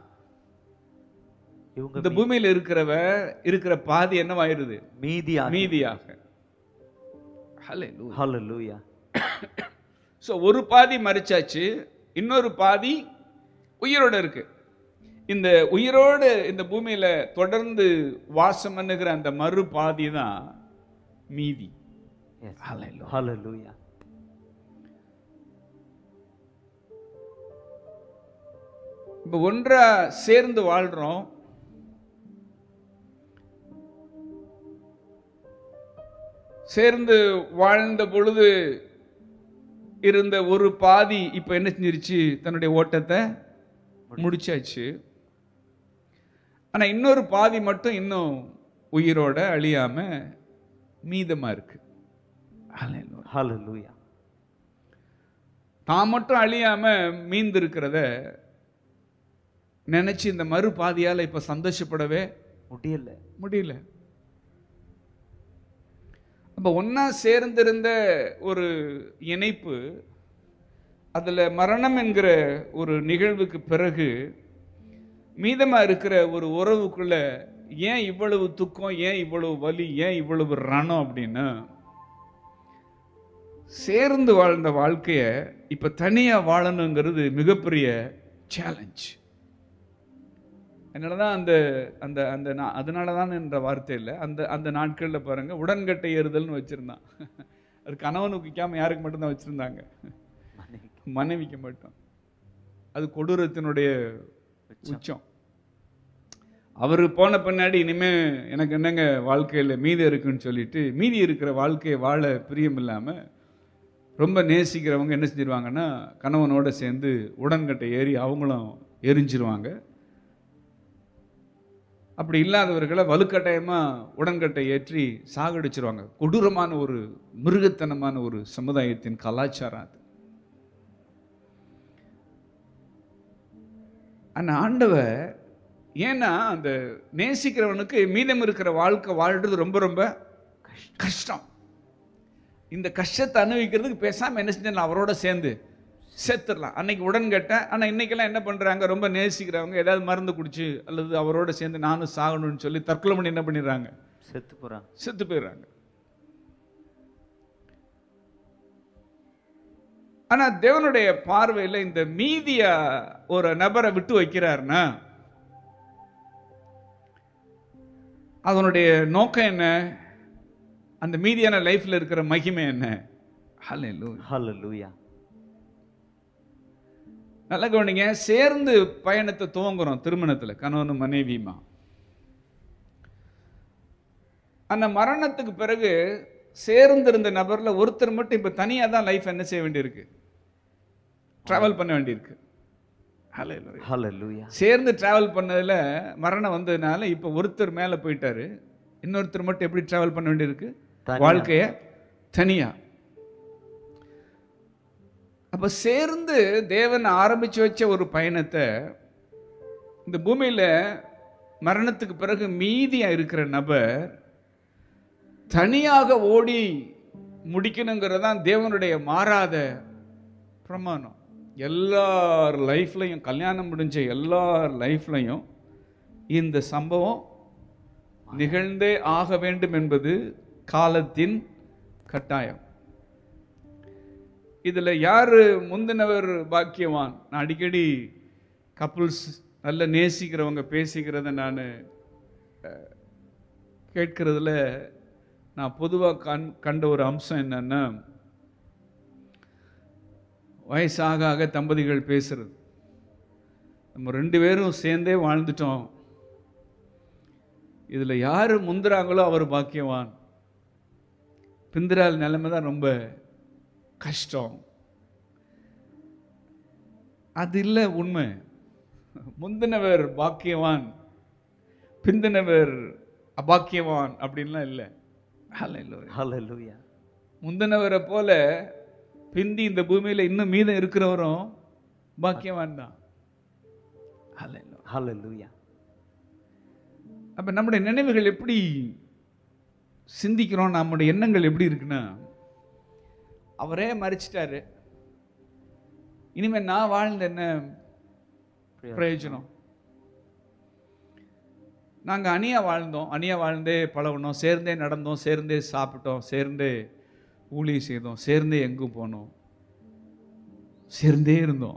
இவங்க இந்த பூமியில இருக்கிறவ இருக்கிற பாதி என்னவாயிருது மீதி மீதியாக Hallelujah. ஹalleluya ஸோ ஒரு பாதி மறிச்சாச்சு இன்னொரு பாதி உயிரோட இருக்கு இந்த உயிரோடு இந்த பூமியில தொடர்ந்து வாசம் பண்ணுகிற அந்த மறு பாதி தான் மீதி yes Hallelujah. ஹalleluya இப்போ ஒன்றா சேர்ந்து வாழ்றோம் சேர்ந்து வாழ்ந்த பொழுது இருந்த ஒரு பாதி இப்போ என்ன செஞ்சிருச்சு தன்னுடைய ஓட்டத்தை முடிச்சாச்சு ஆனா இன்னொரு பாதி மட்டும் இன்னும் உயிரோட அழியாம மீதமா இருக்கு Hallelujah. ஹalleluya தான் மட்டும் அழியாம மீந்து இருக்கிறத நினைச்சு இந்த மறு பாதியால இப்ப சந்தோஷப்படவே முடியல முடியல அப்ப ஒண்ணா சேர்ந்திருந்த ஒரு இணைப்பு அதுல மரணம் என்கிற ஒரு நிகழ்வுக்கு பிறகு மீதமா இருக்கிற ஒரு உறவுக்குள்ள ஏன் இவ்வளவு துக்கம் ஏன் இவ்வளவு வலி ஏன் இவ்வளவு ரணம் அப்படின்னா சேர்ந்து வாழ்ந்த வாழ்க்கையை இப்போ தனியாக வாழணுங்கிறது மிகப்பெரிய சேலஞ்ச் அதனால தான் அந்த அந்த அந்த நா- அதனால தான் என்ற வார்த்தை இல்லை அந்த அந்த நாட்களில் பாருங்கள் உடன்கட்டை ஏறுதல்னு வச்சுருந்தான் அது கணவனுக்கு வைக்காம யாருக்கு மட்டும்தான் வச்சுருந்தாங்க மனைவிக்கு மட்டும் அது கொடூரத்தினுடைய உச்சம் அவர் போன பின்னாடி இனிமே எனக்கு என்னங்க வாழ்க்கையில் மீதி இருக்குன்னு சொல்லிட்டு மீதி இருக்கிற வாழ்க்கையை வாழ பிரியம் இல்லாமல் ரொம்ப நேசிக்கிறவங்க என்ன செஞ்சிருவாங்கன்னா கணவனோட சேர்ந்து உடன்கட்டை ஏறி அவங்களும் எரிஞ்சிருவாங்க அப்படி இல்லாதவர்களை வலுக்கட்டாயமாக உடன்கட்டை ஏற்றி சாகடிச்சிருவாங்க கொடூரமான ஒரு மிருகத்தனமான ஒரு சமுதாயத்தின் கலாச்சாரம் அது அந்த ஆண்டவர் ஏன்னா அந்த நேசிக்கிறவனுக்கு மீதம் இருக்கிற வாழ்க்கை வாழ்றது ரொம்ப ரொம்ப கஷ்டம் இந்த கஷ்டத்தை அனுபவிக்கிறதுக்கு பேசாம என்ன செஞ்சேன் அவரோட சேர்ந்து செத்துடலாம் அன்னைக்கு உடன் கேட்டேன் ஆனால் இன்னைக்கெல்லாம் என்ன பண்ணுறாங்க ரொம்ப நேசிக்கிறவங்க ஏதாவது மருந்து குடிச்சு அல்லது அவரோட சேர்ந்து நானும் சாகணும்னு சொல்லி தற்கொலை பண்ணி என்ன பண்ணிடுறாங்க செத்து போறாங்க செத்து போயிடுறாங்க ஆனா தேவனுடைய பார்வையில இந்த மீதிய ஒரு நபரை விட்டு வைக்கிறாருன்னா அதனுடைய நோக்கம் என்ன அந்த மீதியான லைஃப்ல இருக்கிற மகிமை என்ன ஹalleluya ஹalleluya நல்ல கவனிங்க சேர்ந்து பயணத்தை துவங்குறோம் திருமணத்துல கணவனும் மனைவியுமா அந்த மரணத்துக்கு பிறகு சேர்ந்து இருந்த நபர்ல ஒருத்தர் மட்டும் இப்ப தனியா தான் லைஃப் என்ன செய்ய வேண்டியிருக்கு டிராவல் பண்ண வேண்டியிருக்கு Hallelujah. ஹalleluya சேர்ந்து டிராவல் பண்ணதுல மரணம் வந்ததுனால இப்ப ஒருத்தர் மேல போயிட்டாரு இன்னொருத்தர் மட்டும் எப்படி டிராவல் பண்ண வேண்டியிருக்கு தனியா. வாழ்க்கைய தனியா அப்ப சேர்ந்து தேவன் ஆரம்பிச்சு வச்ச ஒரு பயணத்தை இந்த பூமியில மரணத்துக்கு பிறகு மீதியா இருக்கிற நபர் தனியாக ஓடி முடிக்கணுங்கிறதான் தேவனுடைய மாறாத பிரமாணம் எல்லார் லைஃப்லையும் கல்யாணம் முடிஞ்ச எல்லார் லைஃப்லையும் இந்த சம்பவம் நிகழ்ந்தே ஆக வேண்டும் என்பது காலத்தின் கட்டாயம் இதுல யாரு முந்தினவர் பாக்கியவான் நான் அடிக்கடி கப்புள்ஸ் நல்ல நேசிக்கிறவங்க பேசிக்கிறத நான் கேட்கறதுல நான் பொதுவாக கண் கண்ட ஒரு அம்சம் என்னன்னா வயசாக ஆக தம்பதிகள் பேசுறது நம்ம ரெண்டு பேரும் சேர்ந்தே வாழ்ந்துட்டோம் இதில் யார் முந்துறாங்களோ அவர் பாக்கியவான் பிந்திரால் நிலைமை தான் ரொம்ப கஷ்டம் அது இல்லை உண்மை முந்தினவர் பாக்கியவான் பிந்தினவர் அபாக்கியவான் அப்படின்லாம் இல்லை ஹalleluya. ஹalleluya முந்தினவரை போல பிந்தி இந்த பூமியில இன்னும் மீதம் இருக்கிறவரும் பாக்கியவான் தான் ஹalleluya. ஹalleluya அப்ப நம்முடைய நினைவுகள் எப்படி சிந்திக்கிறோம் நம்முடைய எண்ணங்கள் எப்படி இருக்குன்னா அவரே மறிச்சிட்டாரு இனிமே நான் வாழ்ந்த என்ன பிரயோஜனம் நாங்க அணியா வாழ்ந்தோம் அணியா வாழ்ந்தே பழகினோம் சேர்ந்தே நடந்தோம் சேர்ந்தே சாப்பிட்டோம் சேர்ந்தே ஊழியம் செய்தோம் சேர்ந்தே எங்கும் போனோம் சேர்ந்தே இருந்தோம்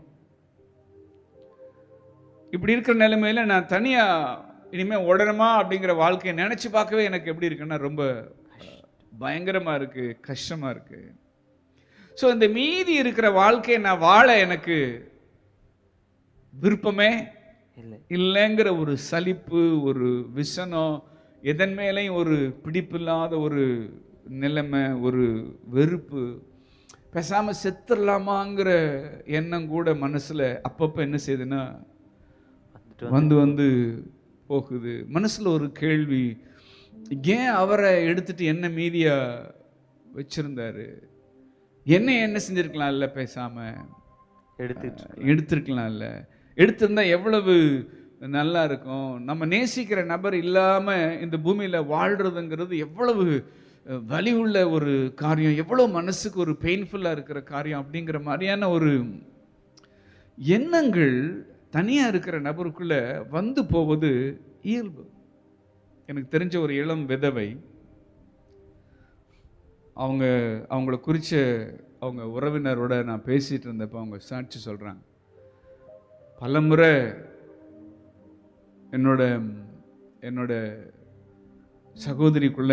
இப்படி இருக்கிற நிலைமையில நான் தனியா இனிமே உடனமா அப்படிங்கிற வாழ்க்கையை நினைச்சு பார்க்கவே எனக்கு எப்படி இருக்குன்னா ரொம்ப பயங்கரமா இருக்கு கஷ்டமா இருக்கு ஸோ இந்த மீதி இருக்கிற வாழ்க்கையை நான் வாழ எனக்கு விருப்பமே இல்லை இல்லைங்கிற ஒரு சலிப்பு ஒரு விசனம் எதன் மேலேயும் ஒரு பிடிப்பில்லாத ஒரு நிலைமை ஒரு வெறுப்பு பேசாம செத்துடலாமாங்கிற எண்ணம் கூட மனசுல அப்பப்போ என்ன செய்யுதுன்னா வந்துட்டு வந்து வந்து போகுது மனசுல ஒரு கேள்வி ஏன் அவரை எடுத்துட்டு என்ன மீதியா வச்சிருந்தாரு என்ன என்ன செஞ்சிருக்கலாம்ல பேசாம எடுத்துட்டு எடுத்திருக்கலாம்ல எடுத்திருந்தா எவ்வளவு நல்லா இருக்கும் நம்ம நேசிக்கிற நபர் இல்லாம இந்த பூமியில வாழ்றதுங்கிறது எவ்வளவு அஹ், வலி உள்ள ஒரு காரியம் எவ்வளவு மனசுக்கு ஒரு பெயின்ஃபுல்லா இருக்கிற காரியம் அப்படிங்கிற மாதிரியான ஒரு எண்ணங்கள் தனியா இருக்கிற நபருக்குள்ள வந்து போவது இயல்பு எனக்கு தெரிஞ்ச ஒரு இளம் விதவை அவங்க அவங்கள குறித்த அவங்க உறவினரோட நான் பேசிகிட்டு இருந்தப்போ அவங்க சாட்சி சொல்கிறாங்க பலமுறை என்னோட என்னோட சகோதரிக்குள்ள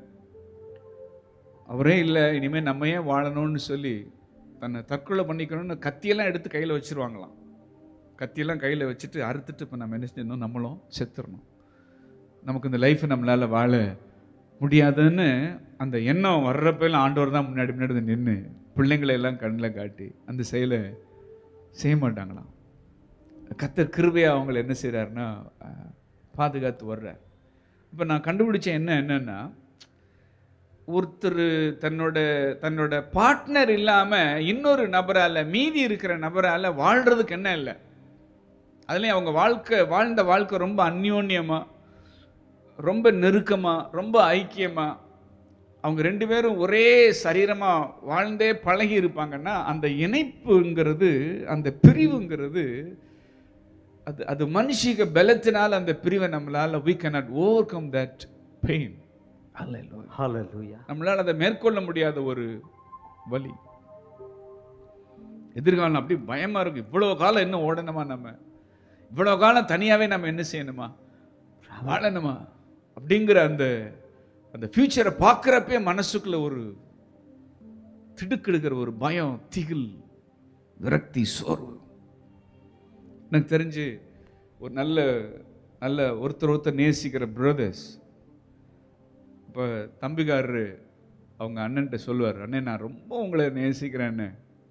அவரே இல்லை இனிமேல் நம்ம ஏன் வாழணும்னு சொல்லி தன்னை தற்கொலை பண்ணிக்கணும்னு கத்தியெல்லாம் எடுத்து கையில் வச்சிருவாங்களாம் கத்தியெல்லாம் கையில் வச்சுட்டு அறுத்துட்டு இப்போ நம்ம என்ன செஞ்சணும் நம்மளும் செத்துடணும் நமக்கு இந்த லைஃப் நம்மளால் வாழ முடியாதுன்னு அந்த எண்ணம் வர்றப்பெல்லாம் ஆண்டவர் தான் முன்னாடி முன்னாடி வந்து நின்று பிள்ளைங்களை எல்லாம் கண்ணில் காட்டி அந்த செயலை செய்ய மாட்டாங்களாம் கத்தர் கிருபையா அவங்கள என்ன செய்கிறாருன்னா பாதுகாத்து வர்றார் இப்போ நான் கண்டுபிடிச்ச என்ன என்னன்னா ஒருத்தர் தன்னோட தன்னோட பார்ட்னர் இல்லாமல் இன்னொரு நபரால் மீதி இருக்கிற நபரால் வாழ்கிறதுக்கு என்ன இல்லை அதுலேயும் அவங்க வாழ்க்கை வாழ்ந்த வாழ்க்கை ரொம்ப அந்யோன்யமாக ரொம்ப நெருக்கமாக ரொம்ப ஐக்கியமாக அவங்க ரெண்டு பேரும் ஒரே சரீரமாக வாழ்ந்தே பழகி இருப்பாங்கன்னா அந்த இணைப்புங்கிறது அந்த பிரிவுங்கிறது அது அது மனுஷிக பலத்தினால் அந்த பிரிவை நம்மளால் we cannot overcome that pain Hallelujah. ஹalleluya நம்மளால் அதை மேற்கொள்ள முடியாத ஒரு வலி எதிர்காலம் அப்படி பயமா இருக்கு இவ்வளவு காலம் என்ன ஓடணுமா நம்ம இவ்வளவு காலம் தனியாவே நம்ம என்ன செய்யணுமா வாழணுமா அப்படிங்கிற அந்த அந்த ஃபியூச்சரை பார்க்குறப்பே மனசுக்குள்ள ஒரு திடுக்கிடுகிற ஒரு பயம் திகில் விரக்தி சோர்வு எனக்கு தெரிஞ்சு ஒரு நல்ல நல்ல ஒருத்தர் ஒருத்தர் நேசிக்கிற பிரதர்ஸ் இப்போ தம்பிக்காரரு அவங்க அண்ணன்ட்ட சொல்லுவார் அண்ணே நான் ரொம்ப உங்களை நேசிக்கிறேன்னு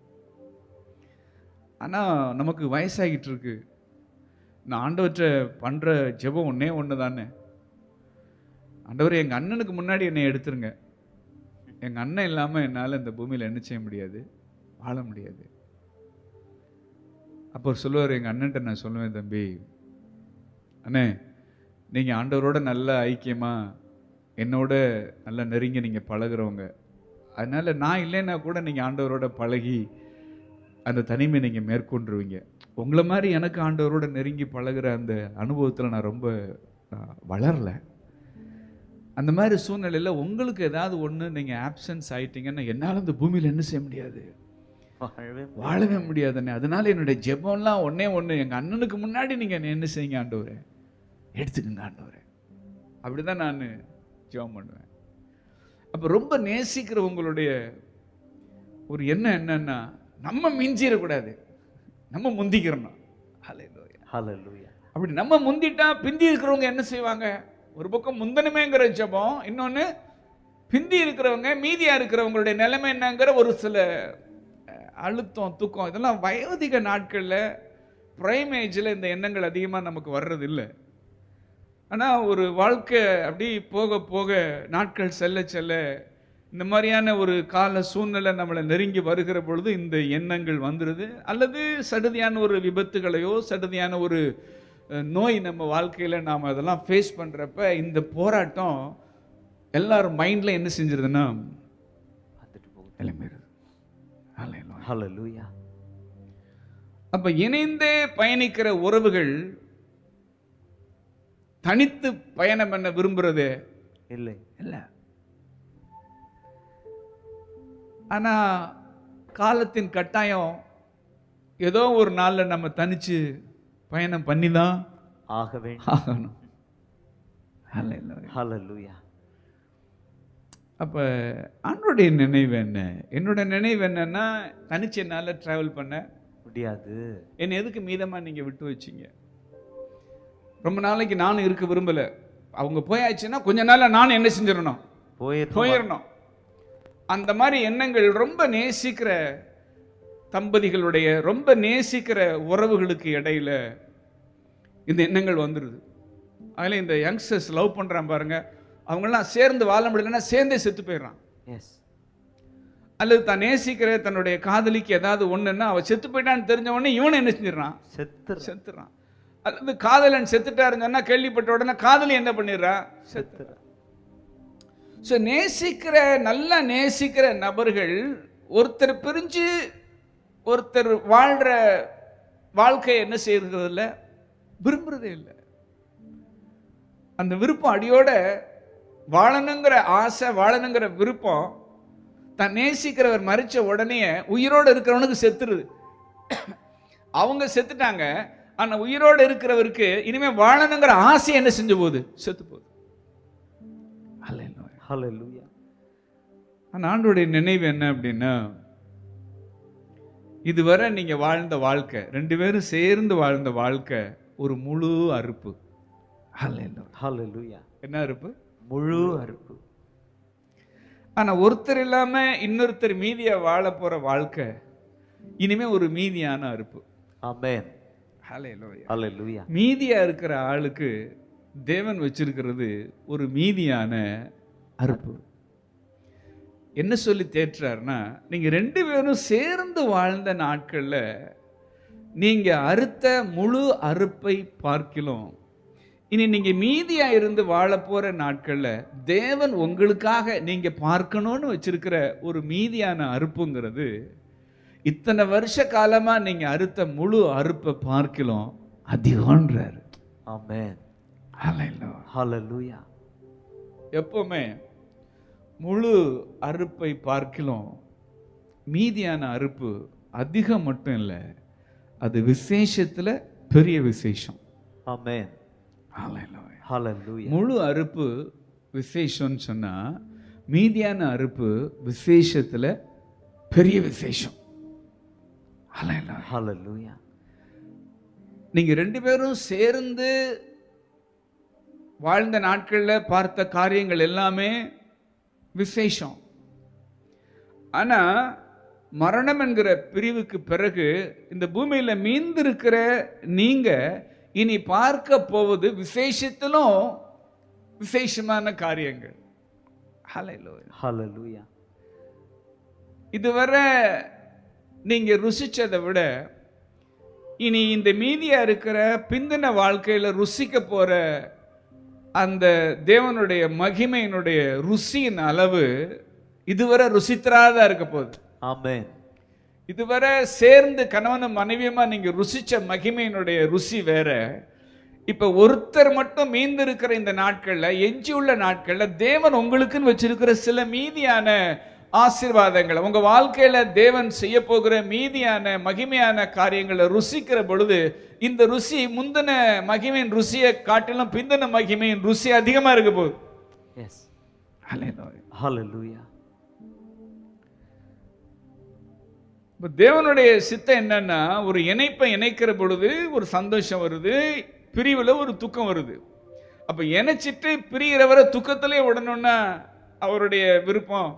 ஆனால் நமக்கு வயசாகிட்டு இருக்கு நான் ஆண்டவற்றை பண்ணுற ஜெபம் ஒன்றே ஒன்று தானே ஆண்டவர் எங்கள் அண்ணனுக்கு முன்னாடி என்னை எடுத்துருங்க எங்கள் அண்ணன் இல்லாமல் என்னால் இந்த பூமியில் என்ன செய்ய முடியாது வாழ முடியாது அப்போ சொல்லுவார் எங்கள் அண்ணன்ட்ட நான் சொல்லுவேன் தம்பி அண்ணே நீங்கள் ஆண்டவரோட நல்ல ஐக்கியமாக என்னோட நல்லா நெருங்கி நீங்கள் பழகுறவங்க அதனால் நான் இல்லைன்னா கூட நீங்கள் ஆண்டவரோட பழகி அந்த தனிமை நீங்கள் மேற்கொண்டுருவீங்க உங்களை மாதிரி எனக்கு ஆண்டவரோட நெருங்கி பழகுற அந்த அனுபவத்தில் நான் ரொம்ப நான் வளரல அந்த மாதிரி சூழ்நிலையில் உங்களுக்கு ஏதாவது ஒன்று நீங்கள் ஆப்சன்ஸ் ஆயிட்டீங்கன்னா என்னால் இந்த பூமியில் என்ன செய்ய முடியாது வாழவே வாழவே முடியாதுண்ணே அதனால என்னுடைய ஜெபம்லாம் ஒண்ணே ஒன்று எங்கள் அண்ணனுக்கு முன்னாடி நீங்கள் என்னை என்ன செய்யுங்க ஆண்டவரே எடுத்துக்கங்க ஆண்டவரே அப்படிதான் நான் ஜெபம் பண்ணுவேன் அப்போ ரொம்ப நேசிக்கிற உங்களுடைய ஒரு எண்ணம் என்னன்னா நம்ம மிஞ்சிடக்கூடாது நம்ம முந்திக்கிறணும் ஹalleluya. ஹalleluya அப்படி நம்ம முந்திட்டா பிந்தி இருக்கிறவங்க என்ன செய்வாங்க ஒரு பக்கம் முந்தனுமேங்கிற ஜெபம் இன்னொன்று பிந்தி இருக்கிறவங்க மீதியா இருக்கிறவங்களுடைய நிலைமை என்னங்கிற ஒரு சில அஹ், அழுத்தம் தூக்கம் இதெல்லாம் வயோதிக நாட்களில் பிரைம் ஏஜில் இந்த எண்ணங்கள் அதிகமாக நமக்கு வர்றது இல்லை ஆனால் ஒரு வாழ்க்கை அப்படி போக போக நாட்கள் செல்ல செல்ல இந்த மாதிரியான ஒரு கால சூழ்நிலை நம்மளை நெருங்கி வருகிற பொழுது இந்த எண்ணங்கள் வந்துடுது அல்லது சடுதியான ஒரு விபத்துகளையோ சடுதியான ஒரு அஹ், நோய் நம்ம வாழ்க்கையில் நாம் அதெல்லாம் ஃபேஸ் பண்ணுறப்ப இந்த போராட்டம் எல்லாரும் மைண்டில் என்ன செஞ்சிருதுன்னா வந்துட்டு போகுது கிளம்பிடுது Hallelujah. ஹalleluya அப்ப இணைந்தே பயணிக்கிற உறவுகள் தனித்து பயணம் பண்ண விரும்புறது இல்லை இல்ல ஆனா காலத்தின் கட்டாயம் ஏதோ ஒரு நாள்ல நம்ம தனிச்சு பயணம் பண்ணி தான் ஆக வேண்டும் ஆகணும் Hallelujah. ஹalleluya அப்ப ஆண்டோடைய நினைவு என்ன என்னோட நினைவு என்னன்னா தனிச்சு என்னால டிராவல் பண்ண முடியாது என்னை எதுக்கு மீதமா நீங்க விட்டு வச்சீங்க ரொம்ப நாளைக்கு நானும் இருக்க விரும்பல அவங்க போயாச்சுன்னா கொஞ்ச நாள்ல நானும் என்ன செஞ்சிடணும் போயிரு போயிடணும் அந்த மாதிரி எண்ணங்கள் ரொம்ப நேசிக்கிற தம்பதிகளுடைய ரொம்ப நேசிக்கிற உறவுகளுக்கு இடையில இந்த எண்ணங்கள் வந்துடுது அதில் இந்த யங்ஸ்டர்ஸ் லவ் பண்றான் பாருங்க அவங்கெல்லாம் சேர்ந்து வாழ முடியலன்னா சேர்ந்தே செத்து போயிடுறான் எஸ் அல்லது தான் நேசிக்கிற தன்னுடைய காதலிக்கு ஏதாவது ஒண்ணுன்னா அவ செத்து போயிட்டான்னு தெரிஞ்ச உடனே இவனை என்ன செஞ்சிடறான் செத்துற செத்துறான் அல்லது காதலன் செத்துட்டாருன்னு சொன்னா கேள்விப்பட்ட உடனே காதலி என்ன பண்ணிடுறா செத்துற ஸோ நேசிக்கிற நல்லா நேசிக்கிற நபர்கள் ஒருத்தர் பிரிஞ்சு ஒருத்தர் வாழ்ற வாழ்க்கையை என்ன செய்யறது இல்லை விரும்புறதே இல்லை அந்த விருப்பம் அடியோட வாழணுங்கிற ஆசை வாழணுங்கிற விருப்பம் தான் நேசிக்கிறவர் மறிச்ச உடனே உயிரோடு இருக்கிறவனுக்கு செத்துருது அவங்க செத்துட்டாங்க ஆனா உயிரோடு இருக்கிறவருக்கு இனிமே வாழணுங்கிற ஆசை என்ன செஞ்சு போகுது செத்து போகுது அல்லேலூயா. Hallelujah. ஆனா ஆண்டோடைய நினைவு என்ன அப்படின்னா இதுவரை நீங்க வாழ்ந்த வாழ்க்கை ரெண்டு பேரும் சேர்ந்து வாழ்ந்த வாழ்க்கை ஒரு முழு அறுப்பு அல்லேலூயா. Hallelujah. என்ன அறுப்பு முழு அறுப்பு ஆனா ஒருத்தர் இல்லாம இன்னொருத்தர் மீதியா வாழ போற வாழ்க்கை இனிமே ஒரு மீதியான அறுப்பு ஆமென் ஹalleluya. Hallelujah. மீதியா இருக்கிற ஆளுக்கு தேவன் வச்சிருக்கிறது ஒரு மீதியான அறுப்பு என்ன சொல்லி தேற்றுறாருன்னா நீங்க ரெண்டு பேரும் சேர்ந்து வாழ்ந்த நாட்கள்ல நீங்க அறுத்த முழு அறுப்பை பார்க்கிலும் இனி நீங்க மீதியா இருந்து வாழ போற நாட்கள்ல தேவன் உங்களுக்காக நீங்க பார்க்கணும்னு வச்சிருக்கிற ஒரு மீதியான அறுப்புங்கிறது இத்தனை வருஷ காலமா நீங்க அறுத்த முழு அறுப்பை பார்க்கிலும் அதிகம்ன்றாரு ஆமென் Hallelujah. Hallelujah. எப்பவுமே முழு அறுப்பை பார்க்கிலும் மீதியான அறுப்பு அதிகம் மட்டும் இல்லை அது விசேஷத்துல பெரிய விசேஷம் Amen. Hallelujah. Hallelujah. முழு அறுப்பு விசேஷம்னு சொன்னா மீதியான அறுப்பு விசேஷத்துல பெரிய விசேஷம் Hallelujah. Hallelujah. நீங்க ரெண்டு பேரும் சேர்ந்து வாழ்ந்த நாட்கள்ல பார்த்த காரியங்கள் எல்லாமே விசேஷம் ஆனா மரணம் என்கிற பிரிவுக்கு பிறகு இந்த பூமியில மீந்திருக்கிற நீங்க இனி பார்க்க போவது விசேஷத்திலும் விசேஷமான காரியங்கள் Hallelujah. Hallelujah. இதுவரை நீங்க ருசிச்சதை விட இனி இந்த மீதியா இருக்கிற பிந்தின வாழ்க்கையில ருசிக்க போற அந்த தேவனுடைய மகிமையினுடைய ருசியின் அளவு இதுவரை ருசித்திராதா இருக்க போகுது Amen. இதுவரை சேர்ந்து கணவனும் மனைவியுமா நீங்க ருசிச்ச மகிமையினுடைய ருசி வேற இப்ப ஒருத்தர் மட்டும் மீந்து இருக்கிற இந்த நாட்கள்ல எஞ்சியுள்ள நாட்கள்ல தேவன் உங்களுக்குன்னு வச்சிருக்கிற சில மீதியான ஆசீர்வாதங்களை உங்க வாழ்க்கையில தேவன் செய்ய போகிற மீதியான மகிமையான காரியங்களை ருசிக்கிற பொழுது இந்த ருசி முந்தின மகிமையின் ருசியை காட்டிலும் பிந்தின மகிமையின் ருசி அதிகமா இருக்க போகுது Yes. Hallelujah. Hallelujah. இப்போ தேவனுடைய சித்தம் என்னன்னா ஒரு இணைப்பை இணைக்கிற பொழுது ஒரு சந்தோஷம் வருது பிரிவில் ஒரு துக்கம் வருது அப்போ இணைச்சிட்டு பிரிகிறவரை துக்கத்திலே விடணும்னா அவருடைய விருப்பம்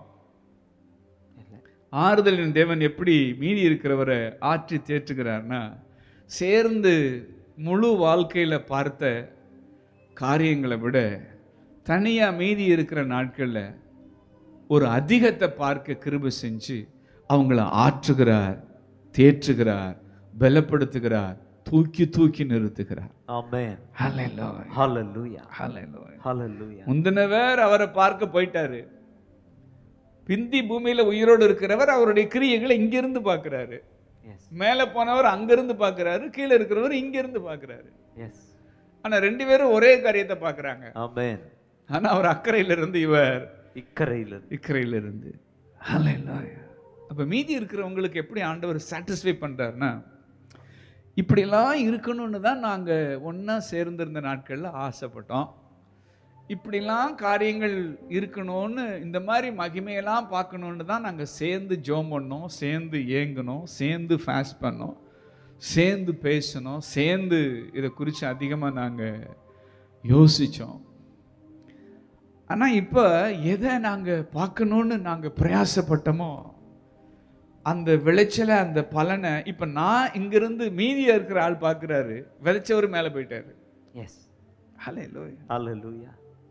ஆறுதலின் தேவன் எப்படி மீதி இருக்கிறவரை ஆற்றி தேற்றுகிறார்னா சேர்ந்து முழு வாழ்க்கையில பார்த்த காரியங்களை விட தனியா மீதி இருக்கிற நாட்கள்ல ஒரு அதிகத்தை பார்க்க கிருபை செஞ்சு அவங்கள ஆற்றுகிறார் தேற்றுகிறார் பலப்படுத்துகிறார் தூக்கி தூக்கி நிறுத்துகிறார் Amen. Hallelujah. Hallelujah. Hallelujah. Hallelujah. முந்தினவர் அவரை பார்க்க போயிட்டாரு பிந்தி பூமியில உயிரோடு இருக்கிறவர் அவருடைய கிரியைகளை இங்கிருந்து பார்க்கிறாரு Yes. மேல போனவர் அங்கிருந்து பார்க்கிறாரு கீழே இருக்கிறவர் இங்கிருந்து பார்க்கிறாரு Yes. ஆனா ரெண்டு பேரும் ஒரே காரியத்தை பார்க்கறாங்க Amen. ஆனா அவர் அக்கறையில இருந்து இவர் இக்கரையில் இக்கரையில இருந்து அப்ப மீதி இருக்கிறவங்களுக்கு எப்படி ஆண்டவர் சாட்டிஸ்ஃபை பண்றாருன்னா இப்படிலாம் இருக்கணும்னு தான் நாங்க ஒண்ணா சேர்ந்திருந்த நாட்கள்ல ஆசைப்பட்டோம் இப்படிலாம் காரியங்கள் இருக்கணும்னு இந்த மாதிரி மகிமையெல்லாம் பார்க்கணுன்னு தான் நாங்கள் சேர்ந்து ஜோம் பண்ணோம் சேர்ந்து ஏங்கினோம் சேர்ந்து ஃபாஸ்ட் பண்ணோம் சேர்ந்து பேசணும் சேர்ந்து இதை குறித்து அதிகமாக நாங்கள் யோசித்தோம் ஆனால் இப்போ எதை நாங்கள் பார்க்கணுன்னு நாங்கள் பிரயாசப்பட்டோமோ அந்த விளைச்சலை அந்த பலனை இப்போ நான் இங்கிருந்து மீதியாக இருக்கிற ஆள் பார்க்குறாரு விளைச்சவர் மேலே போயிட்டாரு எஸ் ஹalleluya Hallelujah.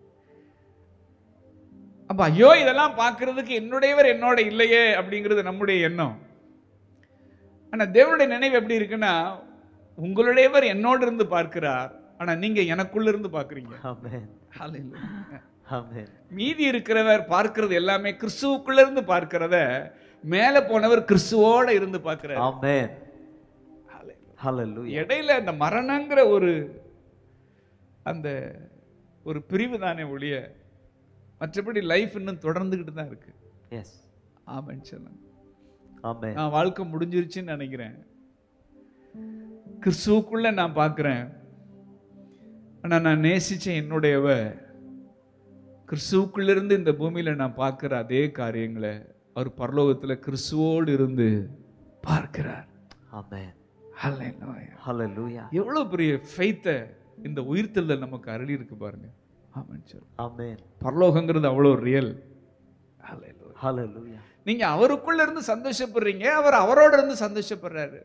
அப்ப ஐயோ இதெல்லாம் பார்க்கிறதுக்கு என்னுடையவர் என்னோட இல்லையே அப்படிங்கிறது நம்முடைய எண்ணம் ஆனா தேவனுடைய நினைவு எப்படி இருக்குன்னா உங்களுடையவர் என்னோடு இருந்து பார்க்கிறார் ஆனா நீங்க எனக்குள்ள இருந்து பார்க்கறீங்க Amen. Hallelujah. Amen. மீதி இருக்கிறவர் பார்க்கிறது எல்லாமே கிறிஸ்துவுக்குள்ள இருந்து பார்க்கிறத மேல போனவர் கிறிஸ்துவோட இருந்து பார்க்கிறார் Amen. Hallelujah. Hallelujah. இடையில அந்த மரணங்கிற ஒரு அந்த ஒரு பிரிவு தானே ஒழிய மற்றபடி லைஃப் இன்னும் தொடர்ந்துகிட்டு தான் இருக்கு எஸ் ஆமென் சொல்லுங்க ஆமென் நான் வாழ்க்கை முடிஞ்சிருச்சுன்னு நினைக்கிறேன் கிறிஸ்துவுக்குள்ள நான் பார்க்கிறேன் ஆனா நான் நேசிச்ச என்னுடையவ கிறிஸ்துவுக்குள்ள இருந்து இந்த பூமியில நான் பார்க்கிற அதே காரியங்களை அவர் பரலோகத்துல கிறிஸ்துவோடு இருந்து பார்க்கிறார் ஆமென் ஹalleluya. ஹalleluya எவ்வளவு பெரிய ஃபெய்த்தை இந்த உயிர்த்தெழுதல் நமக்கு அருளி இருக்கு பாருங்க ஆமென் சார் ஆமென் பரலோகங்கிறது அவ்வளோ ரியல் ஹalleluya நீங்க அவருக்குள்ள இருந்து சந்தோஷப்படுறீங்க அவர் அவரோட இருந்து சந்தோஷப்படுறாரு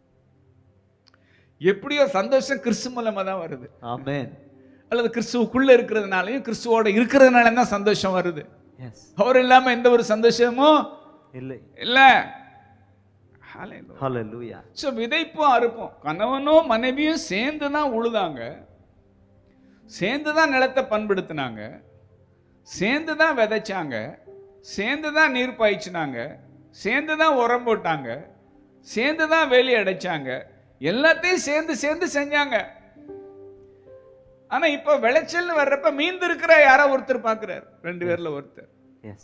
எப்படியோ சந்தோஷம் கிறிஸ்து மூலமா தான் வருது ஆமென் அல்லது கிறிஸ்துவுக்குள்ள இருக்கிறதுனாலையும் கிறிஸ்துவோட இருக்கிறதுனால தான் சந்தோஷம் வருது எஸ் அவர் இல்லாம எந்த ஒரு சந்தோஷமும் இல்லை இல்ல ஹalleluya ஸோ விதைப்பும் அறுப்பும் கணவனும் மனைவியும் சேர்ந்து தான் உழுதாங்க சேர்ந்து தான் நிலத்தை பண்படுத்தினாங்க சேர்ந்து தான் விதைச்சாங்க சேர்ந்து தான் நீர் பாய்ச்சினாங்க சேர்ந்து தான் உரம் போட்டாங்க சேர்ந்து தான் வேலி அடைச்சாங்க எல்லாத்தையும் சேர்ந்து சேர்ந்து செஞ்சாங்க ஆனா இப்ப விளைச்சல்னு வர்றப்ப மீந்து இருக்கிற யாரோ ஒருத்தர் பார்க்கிறார் ரெண்டு பேர்ல ஒருத்தர் எஸ்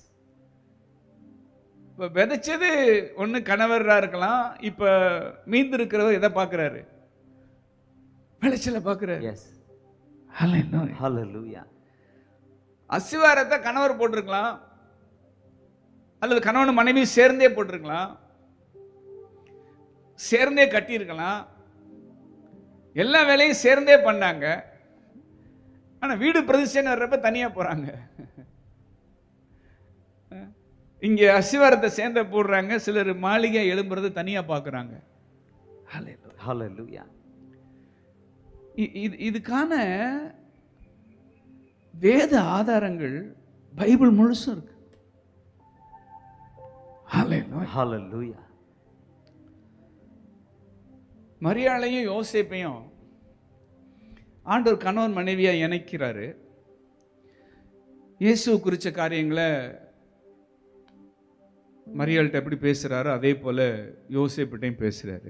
இப்ப விதைச்சது ஒண்ணு கணவரா இருக்கலாம் இப்ப மீந்து இருக்கிறவர் எதை பார்க்கறாரு விளைச்சல பார்க்கறாரு எஸ் Hallelujah. ஹalleluya அசிவாரத்தை கணவர் போட்டிருக்கலாம் அல்லது கணவன் மனைவி சேர்ந்தே போட்டிருக்கலாம் சேர்ந்தே கட்டியிருக்கலாம் எல்லா வேலையும் சேர்ந்தே பண்ணாங்க ஆனா வீடு பிரதிஷ்டைன்னு வர்றப்ப தனியா போறாங்க இங்க அசிவாரத்தை சேர்ந்த போடுறாங்க சிலர் மாளிகை எழும்புறது தனியா பார்க்கறாங்க Hallelujah. ஹalleluya இ- இது இதுக்கான வேத ஆதாரங்கள் பைபிள் முழுசும் இருக்கு Hallelujah. ஹalleluya மரியாளையும் யோசேப்பையும் ஆண்டவர் கணவன் மனைவியா இணைக்கிறாரு இயேசு குறிச்ச காரியங்களை மரியாள்கிட்ட எப்படி பேசுறாரோ அதே போல யோசேப்பிட்டையும் பேசுறாரு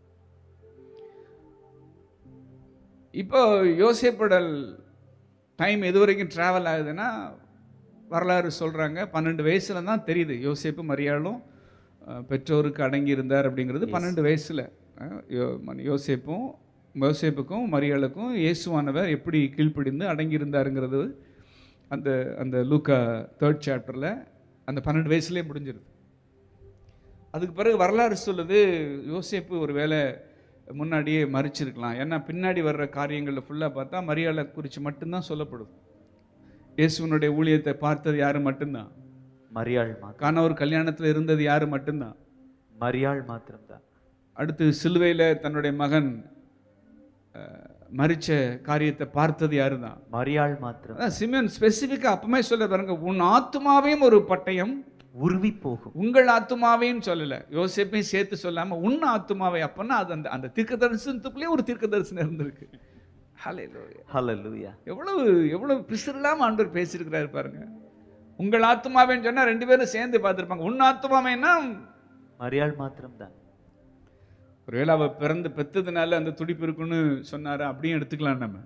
இப்போ யோசேப்படல் டைம் எது வரைக்கும் ட்ராவல் ஆகுதுன்னா வரலாறு சொல்றாங்க பன்னெண்டு வயசுல தான் தெரியுது யோசேப்பு மரியாளும் அஹ், பெற்றோருக்கு அடங்கி இருந்தார் அப்படிங்கிறது பன்னெண்டு வயசுல அஹ், யோ- ம- யோசேப்பும் யோசேப்புக்கும் மரியாளுக்கும் இயேசுவானவர் எப்படி கீழ்ப்படிந்து அடங்கி இருந்தாருங்கிறது அந்த அந்த லூக்கா தேர்ட் சாப்டரில் அந்த பன்னெண்டு வயசுலேயே முடிஞ்சிருது அதுக்கு பிறகு வரலாறு சொல்லுது யோசேப்பு ஒரு வேளை முன்னாடியே மறிச்சிருக்கலாம் ஏன்னா பின்னாடி வர்ற காரியங்களில் ஃபுல்லாக பார்த்தா மரியாதை குறித்து மட்டும்தான் சொல்லப்படுது இயேசுவனுடைய ஊழியத்தை பார்த்தது யாரு மட்டும்தான் மரியாள் மாத்திரம் கணவர் கல்யாணத்தில் இருந்தது யாரு மட்டும்தான் மரியாள் மாத்திரம்தான் அடுத்து சிலுவையில் தன்னுடைய மகன் அஹ், மரிச்ச காரியத்தை பார்த்தது யாரு தான் மரியாள் மாத்திரம் அதான் சிமியன் ஸ்பெசிஃபிக்காக அப்பமே சொல்ல பாருங்க உன் ஆத்துமாவையும் ஒரு பட்டயம் உருவி போகும் உங்கள் ஆத்துமாவையும் சொல்லல யோசேப்பையும் சேர்த்து சொல்லாம உன் ஆத்துமாவை அப்பன்னா அது அந்த அந்த தீர்க்க தரிசனத்துக்குள்ளேயே ஒரு தீர்க்க தரிசனம் இருந்திருக்கு ஹalleluya ஹalleluya எவ்வளவு எவ்வளவு பிசிறலாம ஆண்டவர் பேசியிருக்கிறாரு பாருங்க உங்கள் ஆத்துமாவேன்னு சொன்னா ரெண்டு பேரும் சேர்ந்து பார்த்திருப்பாங்க உன் ஆத்துமாவேன்னா மரியாள் மாத்திரம்தான் ஒருவேளை அவ பிறந்து பெத்ததுனால அந்த துடிப்பு இருக்குன்னு சொன்னாரு அப்படியும் எடுத்துக்கலாம் நம்ம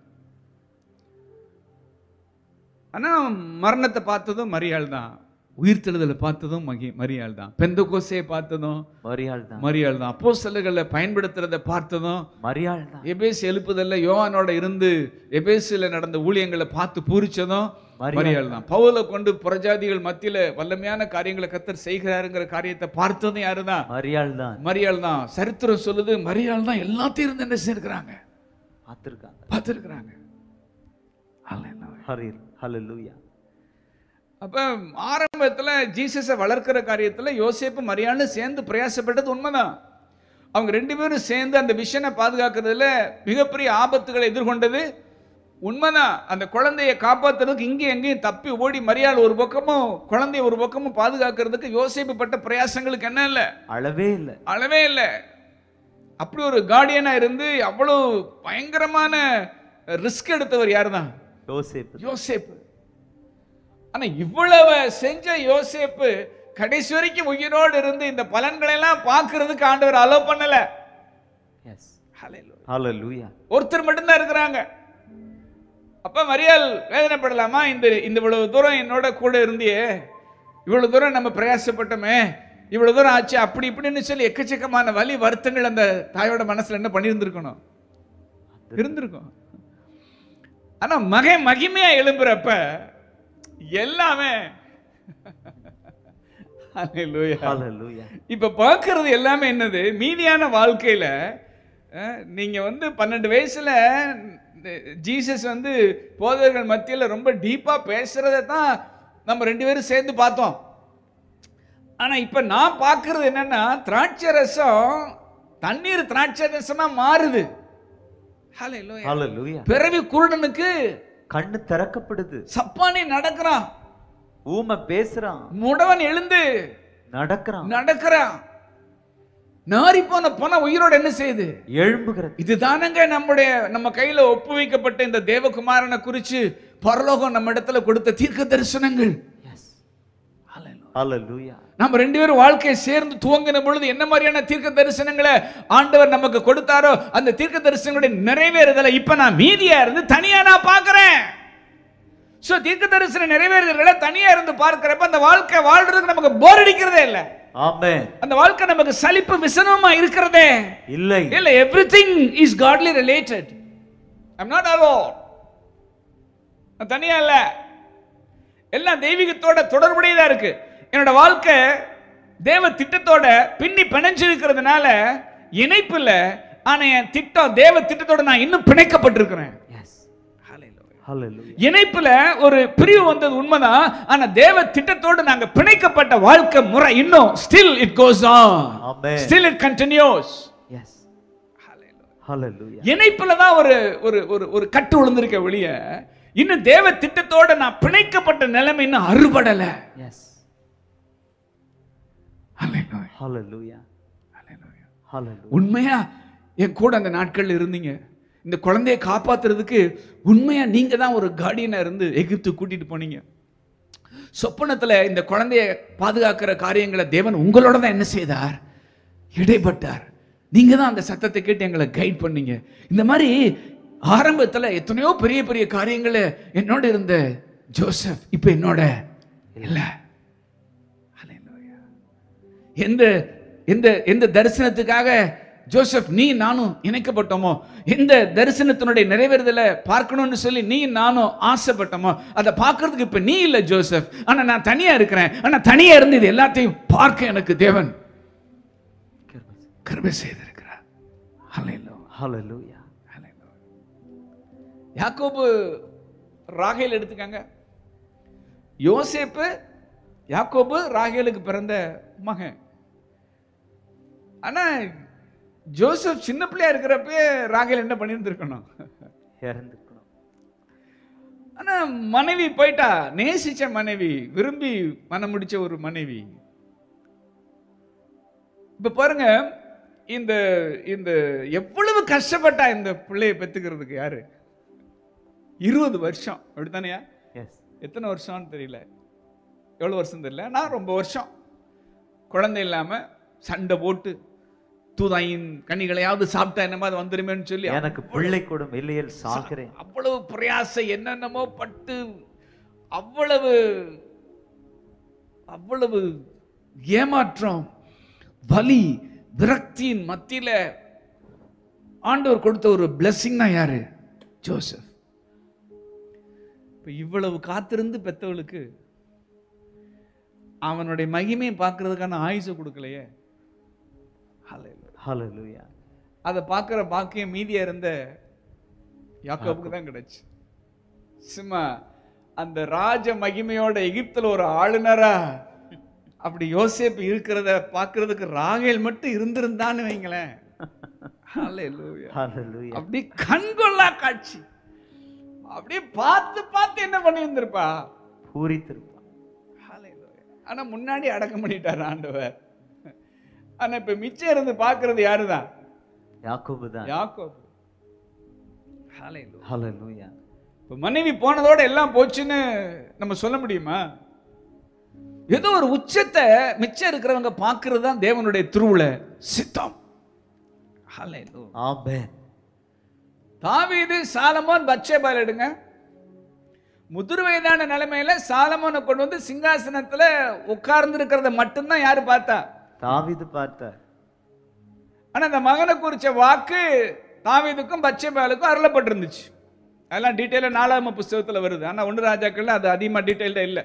ஆனா மரணத்தை பார்த்ததும் மரியாள் தான் உயிர்த்தெழுதலை பார்த்ததும் மகி மரியாள் தான் பெந்த கோசையை பார்த்ததும் மரியாள் தான் மரியாள் தான் அப்போ பயன்படுத்துறத பார்த்ததும் மரியாள் தான் எபேஸ் எழுப்புதல்ல யோவானோட இருந்து எபேசில் நடந்த ஊழியங்களை பார்த்து பூரிச்சதும் மரியாள் மரியாள் தான் பவுலை கொண்டு புறஜாதிகள் மத்தியில வல்லமையான காரியங்களை கத்தர் செய்கிறாருங்கிற காரியத்தை பார்த்ததும் யாருதான் மரியாள் தான் மரியாள் தான் சரித்திரம் சொல்லுது மரியாள் தான் எல்லாத்தையும் இருந்து என்ன செய்யிருக்கிறாங்க பார்த்திருக்காங்க பார்த்துருக்குறாங்க ஹரீர் ஹalleluya அப்ப ஆரம்பத்துல ஜீசஸை வளர்க்கிற காரியத்துல யோசேப்பு மரியாள்னு சேர்ந்து பிரயாசப்பட்டது உண்மைதான் அவங்க ரெண்டு பேரும் சேர்ந்து அந்த விஷனை பாதுகாக்கிறதுல மிகப்பெரிய ஆபத்துகளை எதிர்கொண்டது உண்மைதான் அந்த குழந்தையை காப்பாத்துறதுக்கு இங்கே எங்கேயும் தப்பி ஓடி மரியாள் ஒரு பக்கமும் குழந்தைய ஒரு பக்கமும் பாதுகாக்கிறதுக்கு யோசேப்பு பட்ட பிரயாசங்களுக்கு என்ன இல்லை அளவே இல்லை அளவே இல்லை அப்படி ஒரு கார்டியனா இருந்து அவ்வளவு பயங்கரமான ரிஸ்க் எடுத்தவர் யாருதான் யோசேப்பு யோசேப்பு ஆனா இவ்வளவு செஞ்ச யோசேப்பு கடைசி வரைக்கும் உயிரோடு இருந்து இந்த பலன்களை எல்லாம் பார்க்கிறதுக்கு ஆண்டவர் அலோவ் பண்ணல எஸ் Hallelujah. ஹalleluya ஒருத்தர் மட்டும்தான் இருக்கிறாங்க அப்ப மரியாள் வேதனைப்படலாமா இந்த இந்த இவ்வளவு தூரம் என்னோட கூட இருந்தியே இவ்வளவு தூரம் நம்ம பிரயாசப்பட்டோமே இவ்வளவு தூரம் ஆச்சு அப்படி இப்படின்னு சொல்லி எக்கச்சக்கமான வலி வருத்தங்கள் அந்த தாயோட மனசுல என்ன பண்ணியிருந்திருக்கணும் இருந்திருக்கும் ஆனா மகன் மகிமையா எழும்புறப்ப எல்லாமே Hallelujah. Hallelujah. இப்ப பார்க்கிறது எல்லாமே என்னது மீதியான வாழ்க்கையில அஹ், நீங்க வந்து பன்னெண்டு வயசுல ஜீசஸ் வந்து போதகர்கள் மத்தியில ரொம்ப டீப்பா பேசுறதை தான் நம்ம ரெண்டு பேரும் சேர்ந்து பார்த்தோம் ஆனா இப்ப நான் பார்க்கிறது என்னன்னா திராட்சை ரசம் தண்ணீர் திராட்சை ரசமா மாறுது Hallelujah. Hallelujah. பிறவி குருடனுக்கு கண்ணு திறக்கப்படுது சப்பானி நடக்கிறான் ஊமை பேசுறான் முடவன் எழுந்து நடக்கிறான் நடக்கிறான் நாரி போன போன உயிரோட என்ன செய்யுது எழும்புகிறது இதுதானங்க நம்முடைய நம்ம கையில ஒப்பு வைக்கப்பட்ட இந்த தேவகுமாரனை குறிச்சு பரலோகம் நம்ம இடத்துல கொடுத்த தீர்க்க தரிசனங்கள் Yes. Hallelujah. நம்ம ரெண்டு பேரும் வாழ்க்கையை சேர்ந்து துவங்கின பொழுது என்ன மாதிரியான தீர்க்க தரிசனங்களை ஆண்டவர் நமக்கு கொடுத்தாரோ அந்த தீர்க்க தரிசனங்களுடைய நிறைவேறுதலை இப்ப நான் மீதியா இருந்து தனியா நான் பார்க்கிறேன் சோ தீர்க்க தரிசனம் நிறைவேறுதல்களை தனியா இருந்து பார்க்கிறப்ப அந்த வாழ்க்கை வாழ்றதுக்கு நமக்கு போர் அடிக்கிறதே இல்ல Amen. அந்த வாழ்க்கை நமக்கு சலிப்பு விசனமா இருக்கிறதே இல்லை இல்ல everything is godly related I'm not alone நான் தனியா இல்ல எல்லாம் தெய்வீகத்தோட தொடர்புடையதா இருக்கு என்னோட வாழ்க்கை தேவ திட்டத்தோட பின்னி பிணைஞ்சு இருக்கிறதுனால இணைப்பு இல்ல ஆனா என் திட்டம் தேவ திட்டத்தோட நான் இன்னும் பிணைக்கப்பட்டிருக்கிறேன் Yes. Hallelujah. இணைப்புல ஒரு பிரிவு வந்தது உண்மைதான் ஆனா தேவ திட்டத்தோடு நாங்க பிணைக்கப்பட்ட வாழ்க்கை முறை இன்னும் still it goes on Amen. Still it continues Yes. Hallelujah. இணைப்புல தான் ஒரு ஒரு ஒரு ஒரு கட்டு விழுந்திருக்க வெளிய இன்னும் தேவ திட்டத்தோட நான் பிணைக்கப்பட்ட நிலைமை இன்னும் அறுபடல Yes. Hallelujah. Hallelujah. Hallelujah. Hallelujah. உண்மையா என் கூட அந்த நாட்கள்ல இருந்தீங்க இந்த குழந்தையை காப்பாத்துறதுக்கு உண்மையா நீங்க தான் ஒரு கார்டியனா இருந்து எகிப்து கூட்டிட்டு போனீங்க சொப்பனத்துல இந்த குழந்தைய பாதுகாக்கிற காரியங்களை தேவன் உங்களோட தான் என்ன செய்தார் இடைப்பட்டார் நீங்க தான் அந்த சத்தத்தை கேட்டு எங்களை கைட் பண்ணீங்க இந்த மாதிரி ஆரம்பத்துல எத்தனையோ பெரிய பெரிய காரியங்களை என்னோட இருந்த ஜோசப் இப்ப என்னோட இல்ல Hallelujah. எந்த எந்த எந்த தரிசனத்துக்காக ஜோசப் நீ நானும் இணைக்கப்பட்டோமோ எந்த தரிசனத்தினுடைய நிறைவேறுதலை பார்க்கணும்னு சொல்லி நீ நானும் ஆசைப்பட்டோமோ அதை பார்க்கறதுக்கு இப்ப நீ இல்லை ஜோசப் ஆனா நான் தனியா இருக்கிறேன் ஆனா தனியா இருந்து இது எல்லாத்தையும் பார்க்க எனக்கு தேவன் கிருபை செய்திருக்கிறார் Hallelujah. Hallelujah. Hallelujah. யாக்கோபு ராகேல் எடுத்துக்கங்க யோசேப்பு யாக்கோபு ராகேலுக்கு பிறந்த மகன் ஆனா ஜோசப் சின்ன பிள்ளையா இருக்கிறப்பே ராகேல் என்ன பண்ணியிருந்திருக்கணும் இறந்துக்கணும் ஆனா மனைவி போயிட்டா நேசிச்ச மனைவி விரும்பி மனம் முடிச்ச ஒரு மனைவி இப்ப பாருங்க இந்த இந்த எவ்வளவு கஷ்டப்பட்டா இந்த பிள்ளையை பெத்துக்கிறதுக்கு யாரு இருபது வருஷம் அப்படித்தானேயா எஸ் எத்தனை வருஷம்னு தெரியல எவ்வளவு வருஷம் தெரியல நான் ரொம்ப வருஷம் குழந்தை இல்லாம சண்டை போட்டு தூதாயின் கனிகளையாவது சாப்பிட்டா என்னமா அது வந்துருமேன்னு சொல்லி எனக்கு பிள்ளை கூடும் இல்லையேல் சாகிறேன் அவ்வளவு பிரயாசம் என்னென்னமோ பட்டு அவ்வளவு அவ்வளவு ஏமாற்றம் வலி விரக்தியின் மத்தியில ஆண்டவர் கொடுத்த ஒரு பிளெஸிங் தான் யாரு ஜோசப் இப்ப இவ்வளவு காத்திருந்து பெத்தவளுக்கு அவனுடைய மகிமையை பார்க்கறதுக்கான ஆயுசை கொடுக்கலையே Hallelujah. ஹalleluya அதை பார்க்குற பாக்கியம் மீதியா இருந்த யாக்கோபுக்கு தான் கிடைச்சு சும்மா அந்த ராஜ மகிமையோட எகிப்துல ஒரு ஆளுநரா அப்படி யோசேப்பு இருக்கிறத பார்க்கிறதுக்கு ராகேல் மட்டும் இருந்திருந்தான்னு வைங்களேன் Hallelujah. ஹalleluya அப்படி கண்கொள்ளா காட்சி அப்படியே பார்த்து பார்த்து என்ன பண்ணி இருந்திருப்பா பூரித்திருப்பான் Hallelujah. ஆனா முன்னாடி அடக்கம் பண்ணிட்டார் ஆண்டவர் ஆனா இப்ப மிச்சம் இருந்து பார்க்கிறது யாருதான் யாக்கோபு தான் யாக்கோபு Hallelujah. ஹalleluya இப்ப மனைவி போனதோட எல்லாம் போச்சுன்னு நம்ம சொல்ல முடியுமா ஏதோ ஒரு உச்சத்தை மிச்சம் இருக்கிறவங்க பார்க்கிறது தான் தேவனுடைய திருவுள சித்தம் Hallelujah. ஆமென் தாவீது சாலமோன் பச்சேபால் எடுங்க முதிர் வயதான நிலைமையில சாலமோனை கொண்டு வந்து சிங்காசனத்துல உட்கார்ந்து இருக்கிறத மட்டும்தான் யாரு பார்த்தா தாவீது பார்த்தார் ஆனா அந்த மகனை குறிச்ச வாக்கு தாவீதுக்கும் பச்சைபாலுக்கும் அருளப்பட்டிருந்துச்சு அதெல்லாம் டீட்டெயிலாக நாலாம புஸ்தகத்துல வருது ஆனா ஒன்று ராஜாக்கள்ல அது அதிகமா டீட்டெயில்டா இல்லை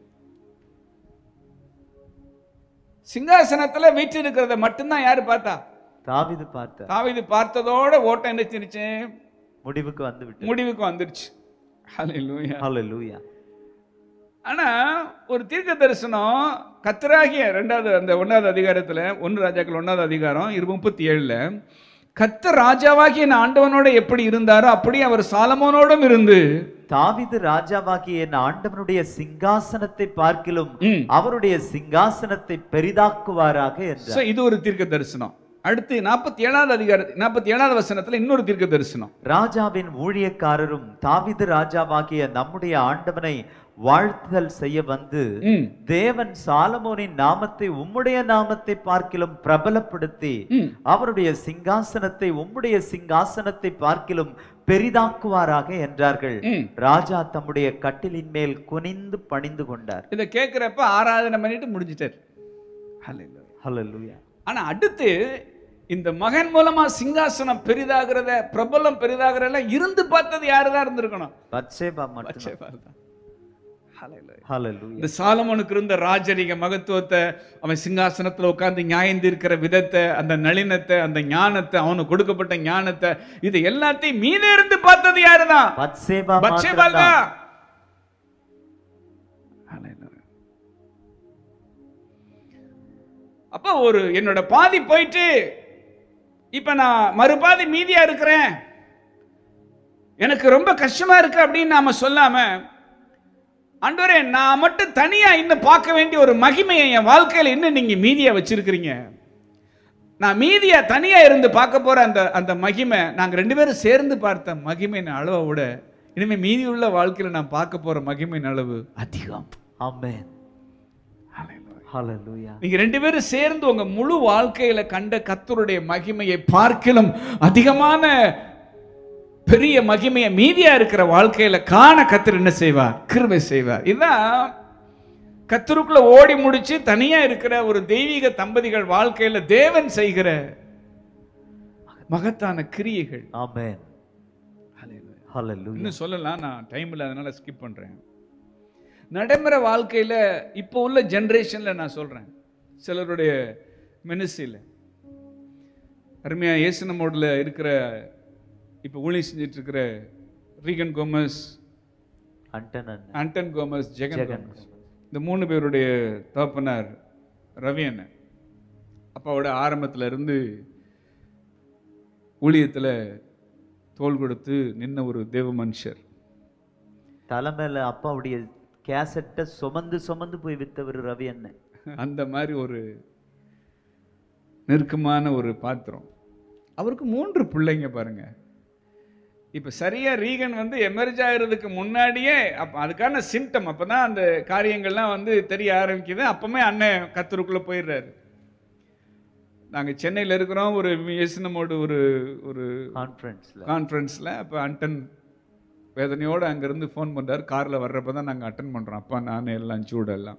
சிங்காசனத்துல வீற்றிருக்கிறத மட்டும்தான் யாரு பார்த்தா தாவீது பார்த்தார் தாவீது பார்த்ததோட ஓட்டம் என்ன செஞ்சுச்சு முடிவுக்கு வந்து விட்டார் முடிவுக்கு வந்துருச்சு ஹalleluya ஹalleluya ஆனா ஒரு தீர்க்க தரிசனம் கத்தராகிய ரெண்டாவது அந்த ஒன்னாவது அதிகாரத்துல ஒன்று ராஜாக்கள் ஒன்னாவது அதிகாரம் இரு முப்பத்தி ஏழுல கத்தர் ராஜாவாகிய என் ஆண்டவனோட எப்படி இருந்தாரோ அப்படி அவர் சாலமோனோடும் இருந்து தாவீது ராஜாவாகிய என் ஆண்டவனுடைய சிங்காசனத்தை பார்க்கிலும் ம். அவருடைய சிங்காசனத்தை பெரிதாக்குவாராக என்றார் So, இது ஒரு தீர்க்க தரிசனம் அடுத்து நாற்பத்தி ஏழாவது அதிகார நாற்பத்தி ஏழாவது வசனத்துல இன்னொரு தீர்க்க தரிசனம் ராஜாவின் ஊழியக்காரரும் தாவீது ராஜாவாகிய நம்முடைய ஆண்டவனை வாழ்த்துதல் செய்ய வந்து ம், தேவன் சாலமோனின் நாமத்தை உம்முடைய நாமத்தை பார்க்கிலும் பிரபலப்படுத்தி ம். அவருடைய சிங்காசனத்தை உம்முடைய சிங்காசனத்தை பார்க்கிலும் பெரிதாக்குவாராக என்றார்கள் ம். ராஜா தம்முடைய கட்டிலின் மேல் குனிந்து பணிந்து கொண்டார் இதை கேட்கிறப்ப ஆராதனை பண்ணிட்டு முடிஞ்சிட்டார் Hallelujah. ஹalleluya ஆனா அடுத்து இந்த மகன் மூலமா சிங்காசனம் பெரிதாகிறத பிரபலம் பெரிதாகிறத இருந்து பார்த்தது யாருதான் இருந்திருக்கணும் பத்சேபா மட்டும் பச்சைபால் தான். Hallelujah. ஹalleluya இந்த சாலமோனுக்கு இருந்த ராஜரிக மகத்துவத்தை அவன் சிங்காசனத்துல உட்கார்ந்து நியாயந்து இருக்கிற விதத்தை அந்த நளினத்தை அந்த ஞானத்தை அவனுக்கு கொடுக்கப்பட்ட ஞானத்தை இது எல்லாத்தையும் மீத இருந்து பார்த்தது யாருதான் பத்சேபா பச்சைபால் மாத்திரம்தான். தான் Hallelujah. அப்ப ஒரு என்னோட பாதி போயிட்டு இப்ப நான் மறுபாதி மீதியா இருக்கிறேன் எனக்கு ரொம்ப கஷ்டமா இருக்கு அப்படின்னு நாம சொல்லாம ஆண்டவரே நான் மட்டும் தனியா இன்னும் பார்க்க வேண்டிய ஒரு மகிமையை என் வாழ்க்கையில இன்னும் நீங்க மீதியா வச்சிருக்கிறீங்க நான் மீதியா தனியா இருந்து பார்க்க போற அந்த அந்த மகிமை நாங்க ரெண்டு பேரும் சேர்ந்து பார்த்த மகிமையின் அளவை விட இனிமே மீதி உள்ள வாழ்க்கையில நான் பார்க்க போற மகிமையின் அளவு அதிகம் ஆமென் ஹalleluya நீங்க ரெண்டு பேரும் சேர்ந்து உங்க முழு வாழ்க்கையில கண்ட கத்தருடைய மகிமையை பார்க்கிலும் அதிகமான பெரிய மகிமையை மீதியா இருக்கிற வாழ்க்கையில காண கத்தர் என்ன செய்வார் கிருபை செய்வார் இதுதான் கத்தருக்குள்ள ஓடி முடிச்சு தனியா இருக்கிற ஒரு தெய்வீக தம்பதிகள் வாழ்க்கையில தேவன் செய்கிற மகத்தான கிரியைகள் ஆமென் ஹalleluya இன்னும் சொல்லலாம் நான் டைம் இல்லை அதனால ஸ்கிப் பண்றேன் நடைமுறை வாழ்க்கையில இப்போ உள்ள ஜெனரேஷன்ல நான் சொல்றேன் சிலருடைய மினிஸ்ட்ரியில் அருமையா இயேசு மோடில் இருக்கிற இப்போ ஊழியம் செஞ்சுட்டு இருக்கிற ரீகன் கோமஸ் அண்டன் அண்ணன் Anton Gomez Jegan Jegan Gomez இந்த மூணு பேருடைய தகப்பனார் ரவி அண்ணன் அப்பாவோட ஆரம்பத்துல இருந்து ஊழியத்துல தோள் கொடுத்து நின்ன ஒரு தேவ மனுஷர் தலைமையில அப்பாவுடைய கேசட்டை சுமந்து சுமந்து போய் வித்தவர் ரவி அண்ணன் அந்த மாதிரி ஒரு நெருக்கமான ஒரு பாத்திரம் அவருக்கு மூன்று பிள்ளைங்க பாருங்க இப்ப சரியா ரீகன் வந்து எமர்ஜ் ஆகிறதுக்கு முன்னாடியே அப்ப அதுக்கான சிம்டம் அப்பதான் அந்த காரியங்கள்லாம் வந்து தெரிய ஆரம்பிக்குது அப்பவுமே அண்ணன் கத்தருக்குள்ள போயிடுறாரு நாங்க சென்னையில இருக்கிறோம் ஒரு எஸ்னமோடு ஒரு ஒரு கான்ஃபரன்ஸ்ல கான்ஃபரன்ஸில் அப்போ அட்டன் வேதனையோடு அங்கேருந்து ஃபோன் பண்ணுறாரு காரில் வர்றப்ப தான் நாங்கள் அட்டன் பண்ணுறோம் அப்பா நான் எல்லாம் சூடு எல்லாம்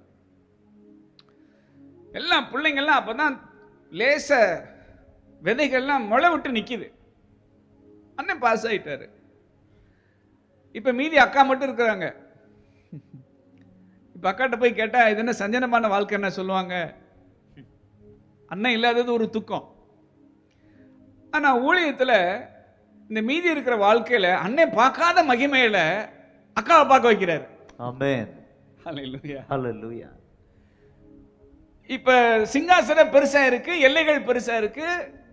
எல்லாம் பிள்ளைங்கள்லாம் அப்போ தான் லேச விதைகள்லாம் முளை விட்டு நிற்கிது அண்ணன் பாஸ் ஆயிட்டாரு இப்போ மீதி அக்கா மட்டும் இருக்கிறாங்க இப்போ அக்காட்ட போய் கேட்டால் இது என்ன சஞ்சனமான வாழ்க்கை என்ன சொல்லுவாங்க அண்ணன் இல்லாதது ஒரு துக்கம் ஆனா ஊழியத்துல இந்த மீதி இருக்கிற வாழ்க்கையில அண்ணன் பார்க்காத மகிமையில அக்காவை பார்க்க வைக்கிறாரு ஆமென் ஹalleluya. ஹalleluya இப்ப சிங்காசனம் பெருசா இருக்கு எல்லைகள் பெருசா இருக்கு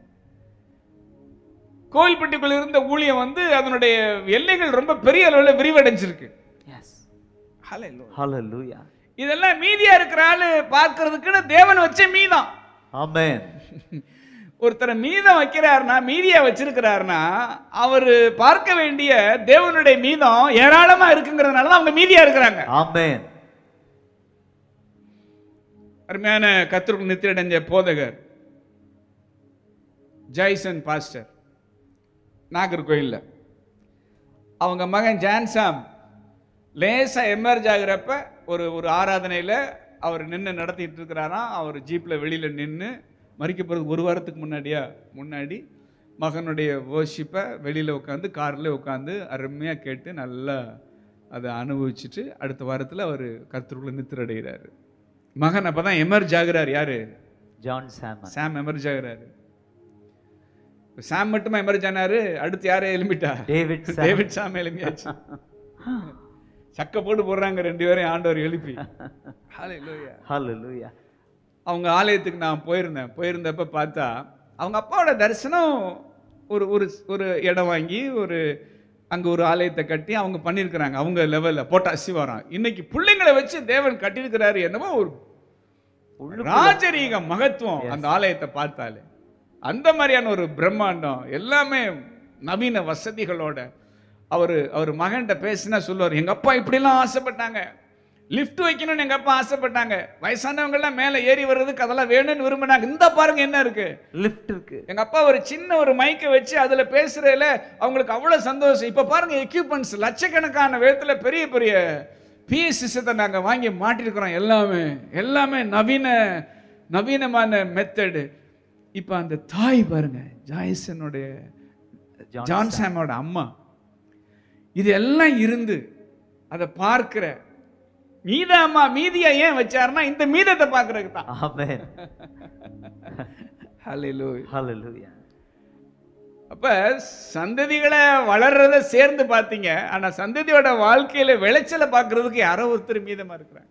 கோவில்பட்டிக்குள்ள இருந்த ஊழியம் வந்து அதனுடைய எல்லைகள் ரொம்ப பெரிய அளவுல விரிவடைஞ்சிருக்கு எஸ் ஹalleluya. ஹalleluya இதெல்லாம் மீதியா இருக்கிற ஆளு பார்க்கறதுக்குன்னு தேவன் வச்ச மீதம் ஆமென் ஒருத்தரை மீதம் வைக்கிறாருன்னா மீதியா வச்சிருக்கிறாருன்னா அவர் பார்க்க வேண்டிய தேவனுடைய மீதம் ஏராளமா இருக்குங்கிறதுனால தான் அவங்க மீதியா இருக்கிறாங்க ஆமென் அருமையான கத்திற்கு நித்திரடைஞ்ச போதகர் ஜாய்சன் பாஸ்டர் நாகர்கோயில்ல அவங்க மகன் ஜான்சாம் லேசா எமர்ஜ் ஆகுறப்ப ஒரு ஒரு ஆராதனையில அவர் நின்று நடத்திட்டு இருக்கிறாராம் அவர் ஜீப்ல வெளியில நின்று மறிக்க போறதுக்கு ஒரு வாரத்துக்கு முன்னாடியா முன்னாடி மகனுடைய worship-அ வெளியில உட்காந்து கார்ல உட்காந்து அருமையா கேட்டு நல்லா அதை அனுபவிச்சுட்டு அடுத்த வாரத்துல அவர் கர்த்தருக்குள்ள நித்திரடைகிறாரு மகன் அப்பதான் எமர்ஜ் ஆகுறாரு யாரு ஜான் சாமன் சாம் எமர்ஜ் ஆகுறாரு இப்ப சாம் மட்டுமா எமர்ஜ் ஆனாரு அடுத்து யாரை எழும்பிட்டா டேவிட் சாம். டேவிட் சாம் எழுப்பியாச்சு சக்க போட்டு போடுறாங்க ரெண்டு பேரையும் ஆண்டவர் எழுப்பி Hallelujah. ஹalleluya அவங்க ஆலயத்துக்கு நான் போயிருந்தேன் போயிருந்தப்ப பார்த்தா அவங்க அப்பாவோட தரிசனம் ஒரு ஒரு ஒரு இடம் வாங்கி ஒரு அங்க ஒரு ஆலயத்தை கட்டி அவங்க பண்ணியிருக்கிறாங்க அவங்க லெவல்ல போட்ட அசிவாரம் இன்னைக்கு பிள்ளைங்களை வச்சு தேவன் கட்டியிருக்கிறாரு என்னமோ ஒரு ராஜரீக மகத்துவம் அந்த ஆலயத்தை பார்த்தாலே அந்த மாதிரியான ஒரு பிரம்மாண்டம் எல்லாமே நவீன வசதிகளோட அவர் அவர் மகன்கிட்ட பேசினா சொல்லுவார் எங்க அப்பா இப்படிலாம் ஆசைப்பட்டாங்க லிஃப்ட் வைக்கணும்னு எங்க அப்பா ஆசைப்பட்டாங்க வயசானவங்க எல்லாம் மேல ஏறி வர்றதுக்கு அதெல்லாம் வேணும்னு விரும்பினாங்க இந்த பாருங்க என்ன இருக்கு லிஃப்ட் இருக்கு எங்க அப்பா ஒரு சின்ன ஒரு மைக்கை வச்சு அதுல பேசுறதுல அவங்களுக்கு அவ்வளவு சந்தோஷம் இப்ப பாருங்க எக்யூப்மெண்ட்ஸ் லட்சக்கணக்கான விதத்துல பெரிய பெரிய பிஎஸ் சிஸ்டத்தை நாங்க வாங்கி மாட்டிருக்கிறோம் எல்லாமே எல்லாமே நவீன நவீனமான மெத்தடு இப்ப அந்த தாய் பாருங்க ஜாய்சனுடைய ஜான் ஜான் சாமோட அம்மா இது எல்லாம் இருந்து அதை பார்க்கிற மீத அம்மா மீதியை ஏன் வச்சாருன்னா இந்த மீதத்தை பார்க்கறதுக்கு தான் ஆமென் ஹalleluya ஹalleluya அப்ப சந்ததிகளை வளர்றத சேர்ந்து பார்த்தீங்க ஆனா சந்ததியோட வாழ்க்கையில விளைச்சலை பார்க்கிறதுக்கு யாரோ ஒருத்தர் மீதமா இருக்கிறாங்க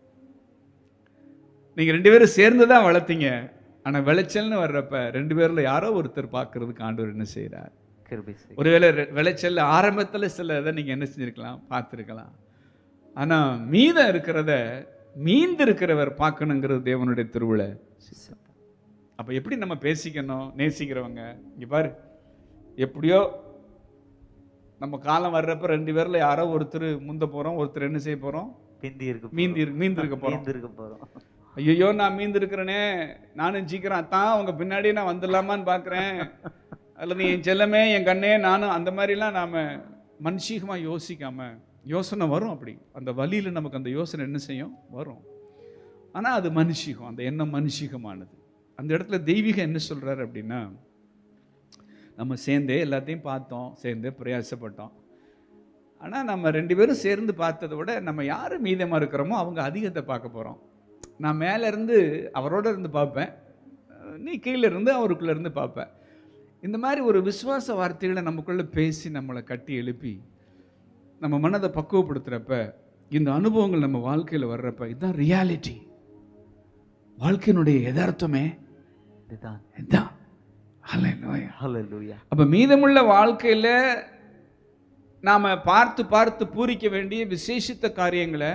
நீங்க ரெண்டு பேரும் சேர்ந்து தான் வளர்த்தீங்க ஆனா விளைச்சல்னு வர்றப்ப ரெண்டு பேர்ல யாரோ ஒருத்தர் பார்க்கிறதுக்கு ஆண்டவர் என்ன செய்றார் கிருபை செய் ஒருவேளை ரெ- விளைச்சல் ஆரம்பத்துல சில இதை நீங்க என்ன செஞ்சிருக்கலாம் பார்த்துருக்கலாம் ஆனா மீதம் இருக்கிறத மீந்து இருக்கிறவர் பார்க்கணுங்கிறது தேவனுடைய திருவிழை அப்ப எப்படி நம்ம பேசிக்கணும் நேசிக்கிறவங்க இங்க பாரு எப்படியோ நம்ம காலம் வர்றப்ப ரெண்டு பேர்ல யாரோ ஒருத்தர் முந்த போறோம் ஒருத்தர் என்ன செய்ய போறோம் பிந்தி இருக்கு மீந்தி இருக்கு- மீந்து இருக்க போறோம் மீந்து இருக்க போறோம் ஐயோ நான் மீந்து இருக்கிறேனே நானும் சீக்கிரம் அத்தான் அவங்க பின்னாடியே நான் வந்துடலாமான்னு பார்க்குறேன் அல்லது என் செல்லமே என் கண்ணே நானும் அந்த மாதிரிலாம் நாம மனுஷீகமா யோசிக்காம யோசனை வரும் அப்படி அந்த வழியில நமக்கு அந்த யோசனை என்ன செய்யும் வரும் ஆனா அது மனுஷீகம் அந்த எண்ணம் மனுஷீகமானது அந்த இடத்துல தெய்வீகம் என்ன சொல்றாரு அப்படின்னா நம்ம சேர்ந்தே எல்லாத்தையும் பார்த்தோம் சேர்ந்தே பிரயாசப்பட்டோம் ஆனா நம்ம ரெண்டு பேரும் சேர்ந்து பார்த்ததை விட நம்ம யார் மீதமா இருக்கிறோமோ அவங்க அதிகத்தை பார்க்க போறோம் நான் மேல இருந்து அவரோட இருந்து பார்ப்பேன் அஹ் நீ கீழே இருந்து அவருக்குள்ள இருந்து பார்ப்பேன் இந்த மாதிரி ஒரு விசுவாச வார்த்தைகளை நமக்குள்ள பேசி நம்மளை கட்டி எழுப்பி நம்ம மனதை பக்குவப்படுத்துறப்ப இந்த அனுபவங்கள் நம்ம வாழ்க்கையில வர்றப்ப இதுதான் ரியாலிட்டி வாழ்க்கையினுடைய யதார்த்தமே இதுதான் இதுதான் ஹalleluya ஹalleluya அப்ப மீதமுள்ள வாழ்க்கையில நாம பார்த்து பார்த்து பூரிக்க வேண்டிய விசேஷித்த காரியங்களை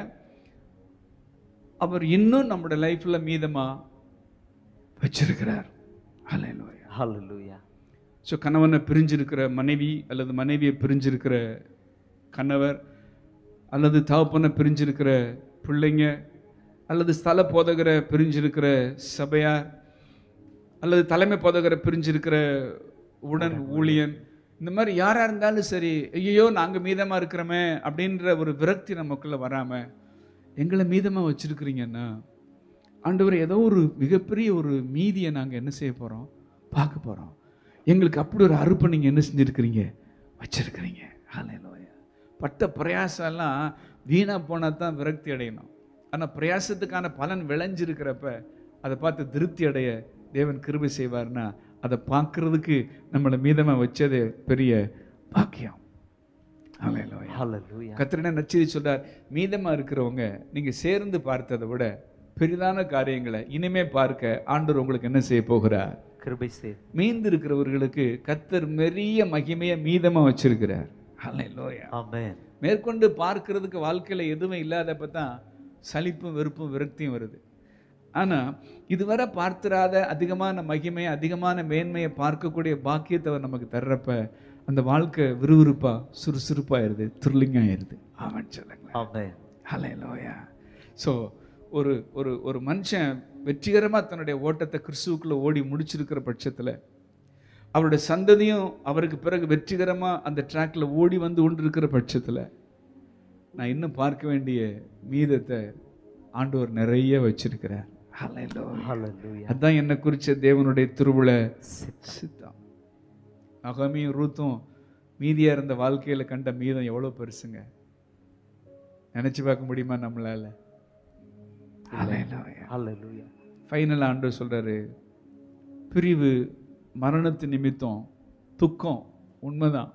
அவர் இன்னும் நம்முடைய லைஃப்ல மீதமா வச்சிருக்கிறார் ஹalleluya ஹalleluya ஸோ கணவனை பிரிஞ்சிருக்கிற மனைவி அல்லது மனைவியை பிரிஞ்சிருக்கிற கணவர் அல்லது தகப்பனை பிரிஞ்சிருக்கிற பிள்ளைங்க அல்லது ஸ்தல போதகரை பிரிஞ்சிருக்கிற சபையார் அல்லது தலைமை போதகரை பிரிஞ்சிருக்கிற உடன் ஊழியன் இந்த மாதிரி யாரா இருந்தாலும் சரி ஐயோ நாங்க மீதமா இருக்கிறோமே அப்படின்ற ஒரு விரக்தி நமக்குள்ள வராம எங்களை மீதமா வச்சிருக்கிறீங்கன்னா ஆண்டவர் ஏதோ ஒரு மிகப்பெரிய ஒரு மீதியை நாங்க என்ன செய்ய போறோம் பார்க்க போறோம் எங்களுக்கு அப்படி ஒரு அறுப்பை நீங்க என்ன செஞ்சிருக்கிறீங்க வச்சிருக்கிறீங்க ஹalleluya பட்ட பிரயாசம் எல்லாம் வீணா போனா தான் விரக்தி அடையணும் ஆனா பிரயாசத்துக்கான பலன் விளைஞ்சிருக்கிறப்ப அதை பார்த்து திருப்தி அடைய தேவன் கிருபை செய்வார்னா அதை பார்க்கறதுக்கு நம்மளை மீதமா வச்சது பெரிய பாக்கியம் ஹalleluya ஹalleluya கத்திரன நச்சதி சொல்றார் மீதமா இருக்கிறவங்க நீங்க சேர்ந்து பார்த்ததை விட பெரிதான காரியங்களை இனிமே பார்க்க ஆண்டவர் உங்களுக்கு என்ன செய்ய போகிறார் கிருபை செய் மீந்து இருக்கிறவர்களுக்கு கத்தர் பெரிய மகிமையை மீதமா வச்சிருக்கிறார் ஹalleluya ஆமென் மேற்கொண்டு பார்க்கிறதுக்கு வாழ்க்கையில எதுவும் இல்லாதப்ப தான் சலிப்பும் வெறுப்பும் விரக்தியும் வருது ஆனா இதுவரை பார்த்திராத அதிகமான மகிமை அதிகமான மேன்மையை பார்க்கக்கூடிய பாக்கியத்தை அவர் நமக்கு தர்றப்ப அந்த வாழ்க்கை விறுவிறுப்பா சுறுசுறுப்பாயிருது த்ரில்லிங் ஆயிருது அவன் சொல்லுங்க ஆமென் ஹalleluya ஸோ ஒரு ஒரு ஒரு மனுஷன் வெற்றிகரமா தன்னுடைய ஓட்டத்தை கிறிஸ்துவுக்குள்ள ஓடி முடிச்சிருக்கிற பட்சத்துல அவருடைய சந்ததியும் அவருக்கு பிறகு வெற்றிகரமா அந்த ட்ராக்ல ஓடி வந்து கொண்டிருக்கிற பட்சத்துல நான் இன்னும் பார்க்க வேண்டிய மீதத்தை ஆண்டவர் நிறைய வச்சிருக்கிறார் Hallelujah. Hallelujah. அதான் என்னை குறிச்ச தேவனுடைய திருவிழா சித்தம் அகமியும் ரூத்தும் மீதியா இருந்த வாழ்க்கையில கண்ட மீதம் எவ்வளவு பெருசுங்க நினைச்சு பார்க்க முடியுமா நம்மளால Hallelujah. ஃபைனல் ஆண்டு சொல்றாரு பிரிவு மரணத்து நிமித்தம் துக்கம் உண்மைதான்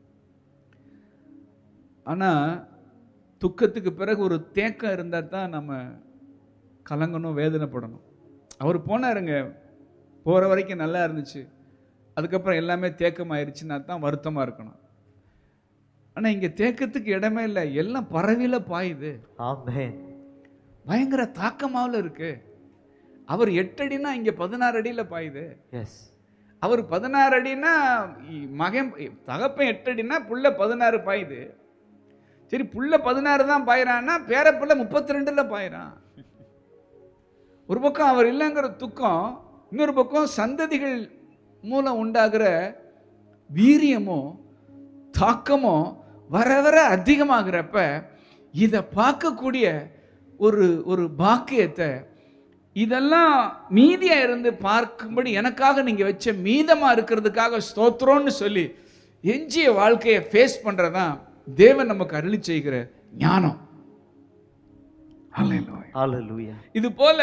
ஆனா துக்கத்துக்கு பிறகு ஒரு தேக்கம் இருந்தா தான் நம்ம கலங்கணும் வேதனைப்படணும் அவர் போனாருங்க போற வரைக்கும் நல்லா இருந்துச்சு அதுக்கப்புறம் எல்லாமே தேக்கமாயிருச்சுன்னா தான் வருத்தமா இருக்கணும் ஆனா இங்க தேக்கத்துக்கு இடமே இல்லை எல்லாம் பரவில பாயுது Amen. பயங்கர தாக்கமாவில் இருக்கு அவர் எட்டு அடினா இங்க பதினாறு அடியில பாயுது Yes. அவர் பதினாறு அடினா இ- மகன் தகப்பன் எட்டு அடினா புள்ள பதினாறு பாயுது சரி புள்ள பதினாறு தான் பாயிறான்னா பேர புள்ள முப்பத்தி ரெண்டுல பாயிறான் ஒரு பக்கம் அவர் இல்லைங்கிற துக்கம் இன்னொரு பக்கம் சந்ததிகள் மூலம் உண்டாகிற வீரியமோ தாக்கமோ வர வர அதிகமாகிறப்ப இதை பார்க்கக்கூடிய ஒரு ஒரு பாக்கியத்தை இதெல்லாம் மீதியா இருந்து பார்க்கும்படி எனக்காக நீங்க வச்ச மீதமா இருக்கிறதுக்காக ஸ்தோத்திரம்னு சொல்லி எஞ்சிய வாழ்க்கையை ஃபேஸ் பண்றதான் தேவன் நமக்கு அருளி செய்கிற ஞானம் Hallelujah. Hallelujah. இது போல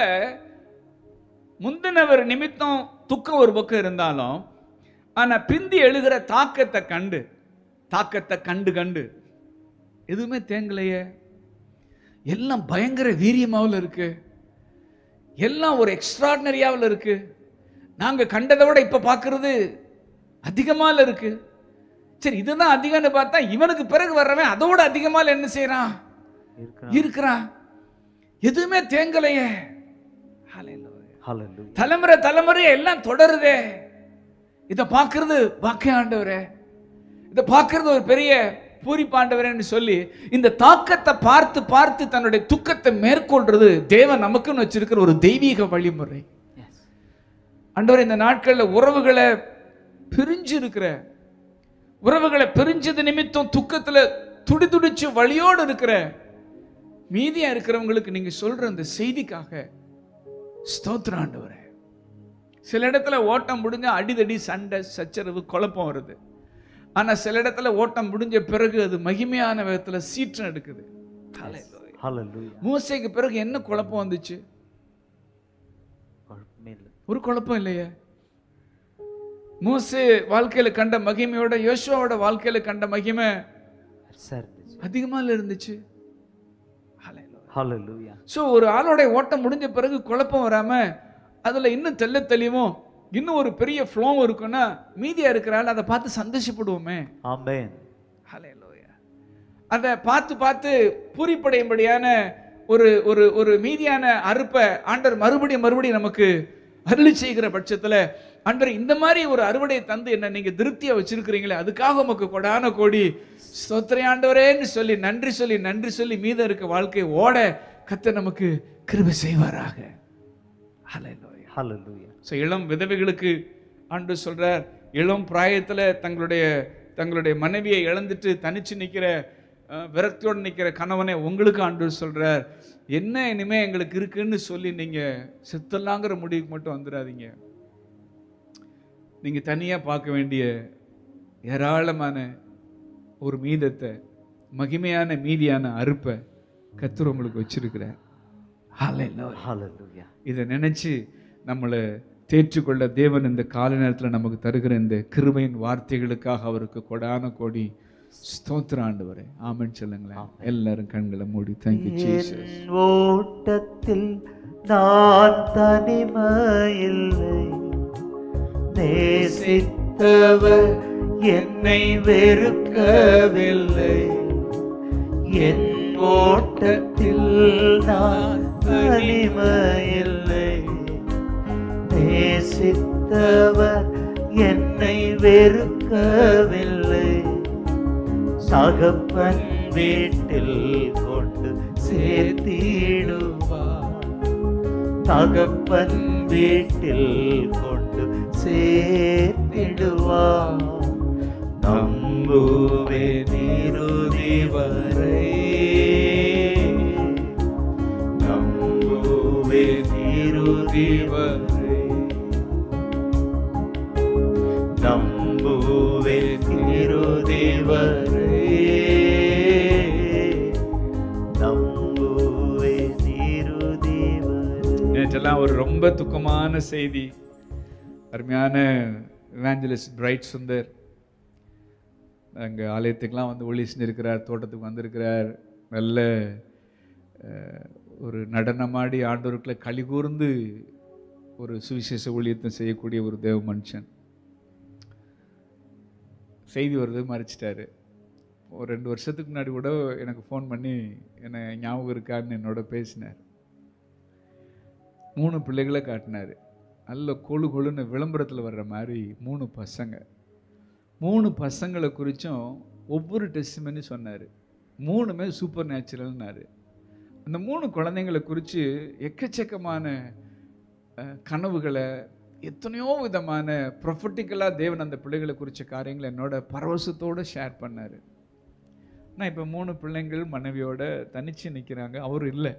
முந்தினவர் நிமித்தம் துக்கம் ஒரு பக்கம் இருந்தாலும் ஆனா பிந்தி எழுகிற தாக்கத்தை கண்டு தாக்கத்தை கண்டு கண்டு எதுவுமே தேங்கலையே எல்லாம் பயங்கர வீரியமாவில் இருக்கு எல்லாம் ஒரு எக்ஸ்ட்ராடினரியாவில் இருக்கு நாங்க கண்டதை விட இப்ப பார்க்கிறது அதிகமால இருக்கு சரி இதுதான் அதிகம்னு பார்த்தா இவனுக்கு பிறகு வர்றவன் அதோட அதிகமால என்ன செய்றான் இருக்கிறான். இருக்கிறான் எதுவுமே தேங்கலையே Hallelujah. Hallelujah. தலைமுறை தலைமுறை எல்லாம் தொடருதே இதை பார்க்கிறது பாக்கிய ஆண்டவரே இதை பார்க்கிறது ஒரு பெரிய பூரிப்பாண்டவரேன்னு சொல்லி இந்த தாக்கத்தை பார்த்து பார்த்து தன்னுடைய துக்கத்தை மேற்கொள்றது தேவன் நமக்குன்னு வச்சிருக்கிற ஒரு தெய்வீக வழிமுறை Yes. ஆண்டவர் இந்த நாட்கள்ல உறவுகளை பிரிஞ்சு இருக்கிற உறவுகளை பிரிஞ்சது நிமித்தம் துக்கத்துல துடிதுடிச்சு வழியோடு இருக்கிற மீதியா இருக்கிறவங்களுக்கு நீங்க சொல்ற அந்த செய்திக்காக ஸ்தோத்திர ஆண்டவரே சில இடத்துல ஓட்டம் முடிஞ்ச அடிதடி சண்டை சச்சரவு குழப்பம் வருது ஆனா சில இடத்துல ஓட்டம் முடிஞ்ச பிறகு அது மகிமையான விதத்துல சீற்றம் எடுக்குது Hallelujah. Hallelujah. மூசைக்கு பிறகு என்ன குழப்பம் வந்துச்சு குழப்பமே இல்லை. ஒரு குழப்பம் இல்லையே மோசே வாழ்க்கையில கண்ட மகிமையோட யோசுவாவோட வாழ்க்கையில கண்ட மகிமை பெருசா இருந்துச்சு. அதிகமா இருந்துச்சு Hallelujah. ஸோ ஒரு ஆளோட ஓட்டம் முடிஞ்ச பிறகு குழப்பம் வராம அதுல இன்னும் தெள்ள தெளிவும் இன்னும் ஒரு பெரிய ஃப்ளோவும் இருக்குன்னா மீதியா இருக்கிற ஆள் அதை பார்த்து சந்தோஷப்படுவோமே Amen. Hallelujah. அதை பார்த்து பார்த்து பூரிப்படையும்படியான ஒரு ஒரு ஒரு மீதியான அறுப்பை ஆண்டவர் மறுபடியும் மறுபடியும் நமக்கு அருளி செய்கிற பட்சத்துல ஆண்டவர் இந்த மாதிரி ஒரு அறுவடையை தந்து என்ன நீங்க திருப்தியா வச்சிருக்கிறீங்களே அதுக்காக உமக்கு கொடான கோடி ஸ்தோத்திர ஆண்டவரேன்னு சொல்லி நன்றி சொல்லி நன்றி சொல்லி மீதம் இருக்க வாழ்க்கை ஓட கத்த நமக்கு கிருபை செய்வாராக Hallelujah. Hallelujah. ஸோ இளம் விதவைகளுக்கு ஆண்டு சொல்றார் இளம் பிராயத்துல தங்களுடைய தங்களுடைய மனைவியை இழந்துட்டு தனிச்சு நிக்கிற அஹ், விரக்தியோடு நிக்கிற கணவனை உங்களுக்கு ஆண்டு சொல்றார் என்ன இனிமே எங்களுக்கு இருக்குன்னு சொல்லி நீங்க செத்தலாங்கிற முடிவுக்கு மட்டும் வந்துடாதீங்க நீங்க தனியா பார்க்க வேண்டிய ஏராளமான ஒரு மீதத்தை மகிமையான மீதியான அறுப்பை கத்தர் உங்களுக்கு வச்சிருக்கிறார் Hallelujah. Hallelujah. இதை நினைச்சு நம்மளை தேற்றுக்கொள்ள தேவன் இந்த கால நேரத்தில் நமக்கு தருகிற இந்த கிருபையின் வார்த்தைகளுக்காக அவருக்கு கொடான கோடி ஸ்தோத்திர ஆண்டவரே ஆமென் சொல்லுங்களேன் எல்லாரும் கண்களை மூடி தேங்க்யூ ஜீசஸ் என் ஓட்டத்தில் நான் தனிமையில்லை நேசித்தவர் என்னை வெறுக்கவில்லை என் ஓட்டத்தில் நான் தனிமையில்லை நேசித்தவர் என்னை வெறுக்கவில்லை தகப்பன் வீட்டில் கொண்டு சேர்த்திடுவார் தகப்பன் வீட்டில் கொண்டு சேர்த்திடுவார் நம்புவே நிறுதி வரை இறுதிவரை நம்புவேன் இறுதிவரை நம்புவேன் இறுதிவரை நேற்றெல்லாம் ஒரு ரொம்ப துக்கமான செய்தி அருமையான இவாஞ்சலிஸ்ட் பிரைட் சுந்தர் அங்கே ஆலயத்துக்கெலாம் வந்து ஒளி செஞ்சிருக்கிறார் தோட்டத்துக்கு வந்திருக்கிறார் நல்ல அஹ், ஒரு நடனமாடி ஆண்டவருக்குள்ள களி கூர்ந்து ஒரு சுவிசேஷ ஊழியத்தை செய்யக்கூடிய ஒரு தேவ மனுஷன் செய்தி வருது மறைச்சிட்டாரு ஒரு ரெண்டு வருஷத்துக்கு முன்னாடி கூட எனக்கு ஃபோன் பண்ணி என்னை ஞாபகம் இருக்கான்னு என்னோட பேசினார் மூணு பிள்ளைகளை காட்டினார் நல்ல கொழு கொழுன்னு விளம்பரத்தில் வர்ற மாதிரி மூணு பசங்க மூணு பசங்களை குறித்தும் ஒவ்வொரு டெஸ்ட்மென்னு சொன்னார் மூணுமே சூப்பர் நேச்சுரல்னாரு அந்த மூணு குழந்தைங்களை குறித்து எக்கச்சக்கமான அஹ், கனவுகளை எத்தனையோ விதமான ப்ரொஃபட்டிக்கலாக தேவன் அந்த பிள்ளைகளை குறித்த காரியங்களை என்னோட பரவசத்தோடு ஷேர் பண்ணார் ஆனால் இப்போ மூணு பிள்ளைங்கள் மனைவியோட தனிச்சு நிற்கிறாங்க அவர் இல்லை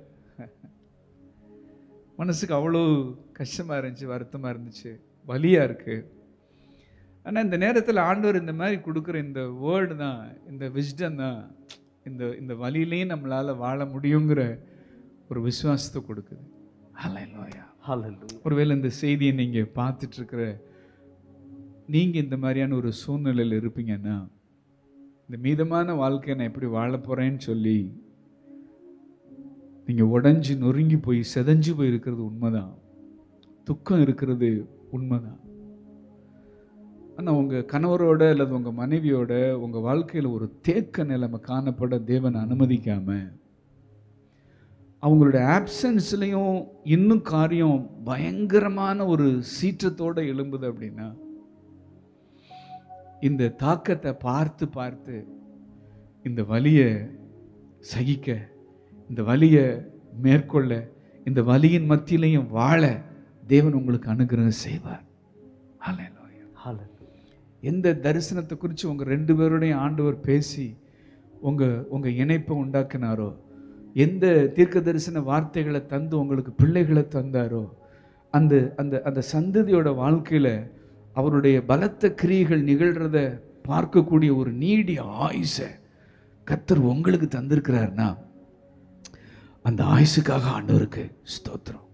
மனசுக்கு அவ்வளோ கஷ்டமாக இருந்துச்சு வருத்தமாக இருந்துச்சு வலியாக இருக்குது ஆனால் இந்த நேரத்தில் ஆண்டவர் இந்த மாதிரி கொடுக்குற இந்த வேர்டு தான் இந்த விஸ்டம் தான் இந்த இந்த வழியிலையும் நம்மளால் வாழ முடியுங்கிற ஒரு விசுவாசத்தை கொடுக்குது ஹalleluya ஹalleluya ஒருவேளை இந்த செய்தியை நீங்கள் பார்த்துட்ருக்கிற நீங்கள் இந்த மாதிரியான ஒரு சூழ்நிலையில் இருப்பீங்கன்னா இந்த மீதமான வாழ்க்கையை நான் எப்படி வாழ போகிறேன்னு சொல்லி நீங்கள் உடஞ்சி நொறுங்கி போய் செதஞ்சு போய் இருக்கிறது உண்மைதான் துக்கம் இருக்கிறது உண்மைதான் ஆனால் உங்கள் கணவரோட அல்லது உங்கள் மனைவியோட உங்கள் வாழ்க்கையில் ஒரு தேக்க நிலைமை காணப்பட தேவன் அனுமதிக்காம அவங்களுடைய ஆப்சன்ஸ்லையும் இன்னும் காரியம் பயங்கரமான ஒரு சீற்றத்தோடு எழும்புது அப்படின்னா இந்த தாக்கத்தை பார்த்து பார்த்து இந்த வலியை சகிக்க இந்த வலியை மேற்கொள்ள இந்த வலியின் மத்தியிலையும் வாழ தேவன் உங்களுக்கு அனுகிரகம் செய்வார் ஹalleluya ஹalleluya எந்த தரிசனத்தை குறித்து உங்கள் ரெண்டு பேருடைய ஆண்டவர் பேசி உங்கள் உங்கள் இணைப்பை உண்டாக்கினாரோ எந்த தீர்க்க தரிசன வார்த்தைகளை தந்து உங்களுக்கு பிள்ளைகளை தந்தாரோ அந்த அந்த அந்த சந்ததியோட வாழ்க்கையில் அவருடைய பலத்த கிரியைகள் நிகழ்கிறத பார்க்கக்கூடிய ஒரு நீடிய ஆயுசை கத்தர் உங்களுக்கு தந்திருக்கிறாருன்னா அந்த ஆயுசுக்காக ஆண்டவருக்கு ஸ்தோத்திரம்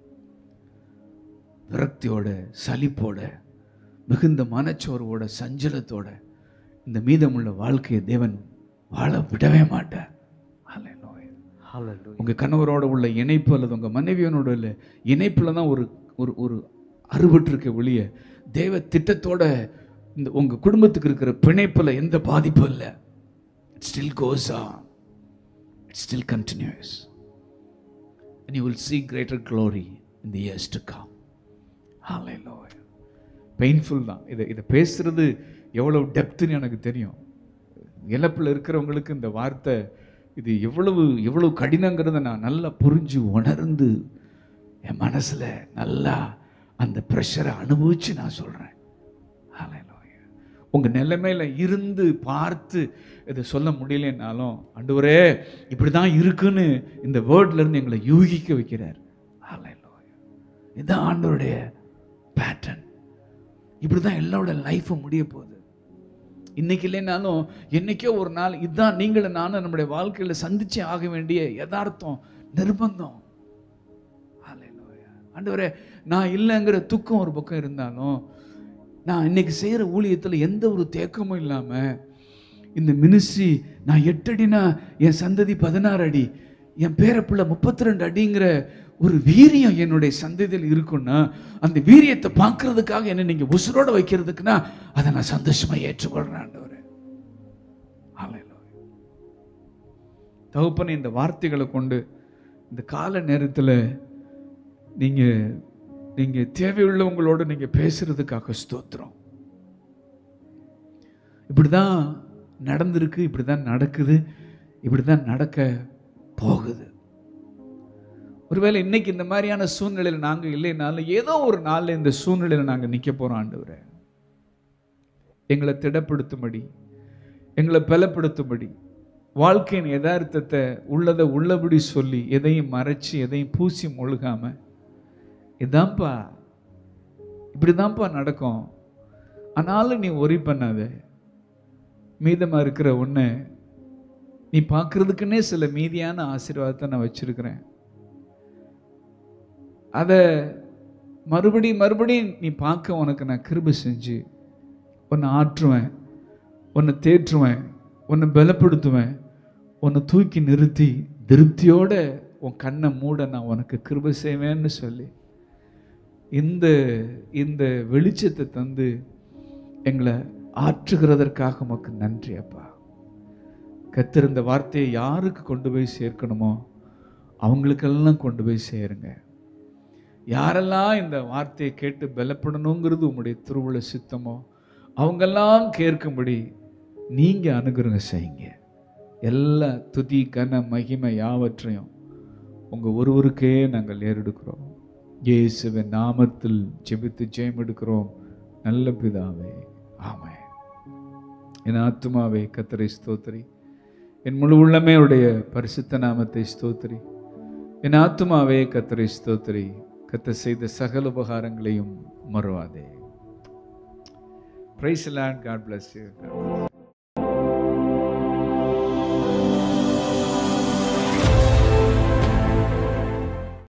விரக்தியோட சலிப்போட மிகுந்த மனச்சோர்வோட சஞ்சலத்தோட இந்த மீதமுள்ள வாழ்க்கையை தேவன் வாழ விடவே மாட்டார் ஹalleluya. ஹalleluya உங்க கணவரோட உள்ள இணைப்பு அல்லது உங்க மனைவியனோட உள்ள இணைப்புல தான் ஒரு ஒரு ஒரு அறுபட்டு இருக்க ஒழிய தேவ திட்டத்தோட இந்த உங்க குடும்பத்துக்கு இருக்கிற பிணைப்புல எந்த பாதிப்பும் இல்லை it still goes on it still continues and you will see greater glory in the years to come hallelujah painful தான் இதை இதை பேசுறது எவ்வளவு டெப்த்துன்னு எனக்கு தெரியும் இழப்பில் இருக்கிறவங்களுக்கு இந்த வார்த்தை இது எவ்வளவு எவ்வளவு கடினங்கிறத நான் நல்லா புரிஞ்சு உணர்ந்து என் மனசில் நல்லா அந்த ப்ரெஷரை அனுபவிச்சு நான் சொல்கிறேன் ஹalleluya உங்கள் நிலைமையில் இருந்து பார்த்து இதை சொல்ல முடியலனாலும் ஆண்டவரே இப்படி தான் இருக்குன்னு இந்த வேர்ட்ல இருந்து எங்களை யூகிக்க வைக்கிறார் ஹalleluya இதுதான் ஆண்டவருடைய பேட்டர்ன் இப்படி தான் எல்லாரோட லைஃப்பும் முடிய போகுது இன்னைக்கு இல்லைனாலும் என்னைக்கோ ஒரு நாள் இதுதான் நீங்களும் நானும் நம்முடைய வாழ்க்கையில் சந்திச்சே ஆக வேண்டிய யதார்த்தம் நிர்பந்தம் ஹalleluya. ஆண்டவரே நான் இல்லைங்கிற துக்கம் ஒரு பக்கம் இருந்தாலும் நான் இன்னைக்கு செய்கிற ஊழியத்தில் எந்த ஒரு தேக்கமும் இல்லாமல் இந்த மினிஸ்ட்ரி நான் எட்டு அடினா என் சந்ததி பதினாறு அடி என் பேரப்பிள்ளை முப்பத்தி ரெண்டு அடிங்கிற ஒரு வீரியம் என்னுடைய சந்ததியில் இருக்குன்னா அந்த வீரியத்தை பார்க்கறதுக்காக என்னை நீங்கள் உசுரோட வைக்கிறதுக்குன்னா அதை நான் சந்தோஷமாக ஏற்றுக்கொள்கிறேன் ஆண்டவரே ஹalleluya. தகப்பனே இந்த வார்த்தைகளை கொண்டு இந்த கால நேரத்தில் நீங்கள் நீங்கள் தேவையுள்ளவங்களோட நீங்கள் பேசுறதுக்காக ஸ்தோத்திரம் இப்படி தான் நடந்திருக்கு இப்படி தான் நடக்குது இப்படி தான் நடக்க போகுது ஒருவேளை இன்னைக்கு இந்த மாதிரியான சூழ்நிலையில் நாங்கள் இல்லைனாலும் ஏதோ ஒரு நாளில் இந்த சூழ்நிலையில் நாங்கள் நிற்க போகிறோம் ஆண்டவரே எங்களை திடப்படுத்தும்படி எங்களை பலப்படுத்தும்படி வாழ்க்கையின் யதார்த்தத்தை உள்ளதை உள்ளபடி சொல்லி எதையும் மறைச்சு எதையும் பூசி முழுகாம இதான்ப்பா இப்படிதான்ப்பா நடக்கும் ஆனாலும் நீ ஒரி பண்ணாத மீதமாக இருக்கிற ஒன்று நீ பார்க்கறதுக்குன்னே சில மீதியான ஆசீர்வாதத்தை நான் வச்சிருக்கிறேன் அதை மறுபடி மறுபடியும் நீ பார்க்க உனக்கு நான் கிருபை செஞ்சு உன்னை ஆற்றுவேன் உன்னை தேற்றுவேன் உன்னை பலப்படுத்துவேன் உன்னை தூக்கி நிறுத்தி திருப்தியோட உன் கண்ணை மூட நான் உனக்கு கிருபை செய்வேன்னு சொல்லி இந்த இந்த வெளிச்சத்தை தந்து எங்களை ஆற்றுகிறதற்காக உமக்கு நன்றி அப்பா கத்திருந்த வார்த்தையை யாருக்கு கொண்டு போய் சேர்க்கணுமோ அவங்களுக்கெல்லாம் கொண்டு போய் சேருங்க யாரெல்லாம் இந்த வார்த்தையை கேட்டு பலப்படணுங்கிறது உங்களுடைய திருவுள சித்தமோ அவங்கெல்லாம் கேட்கும்படி நீங்க அனுகிரகம் செய்யுங்க எல்லா துதி கன மகிமை யாவற்றையும் உங்க ஒருவருக்கே நாங்கள் ஏறெடுக்கிறோம் இயேசுவின் நாமத்தில் ஜெபித்து ஜெயம் எடுக்கிறோம் நல்ல பிதாவே ஆமென் என் ஆத்துமாவே கத்தரை ஸ்தோத்திரி என் முழு உள்ளமே உடைய பரிசுத்த நாமத்தை ஸ்தோத்திரி என் ஆத்துமாவே கத்தரை ஸ்தோத்திரி கத்த செய்த சகல உபகாரங்களையும் மறவாதே praise lord God bless you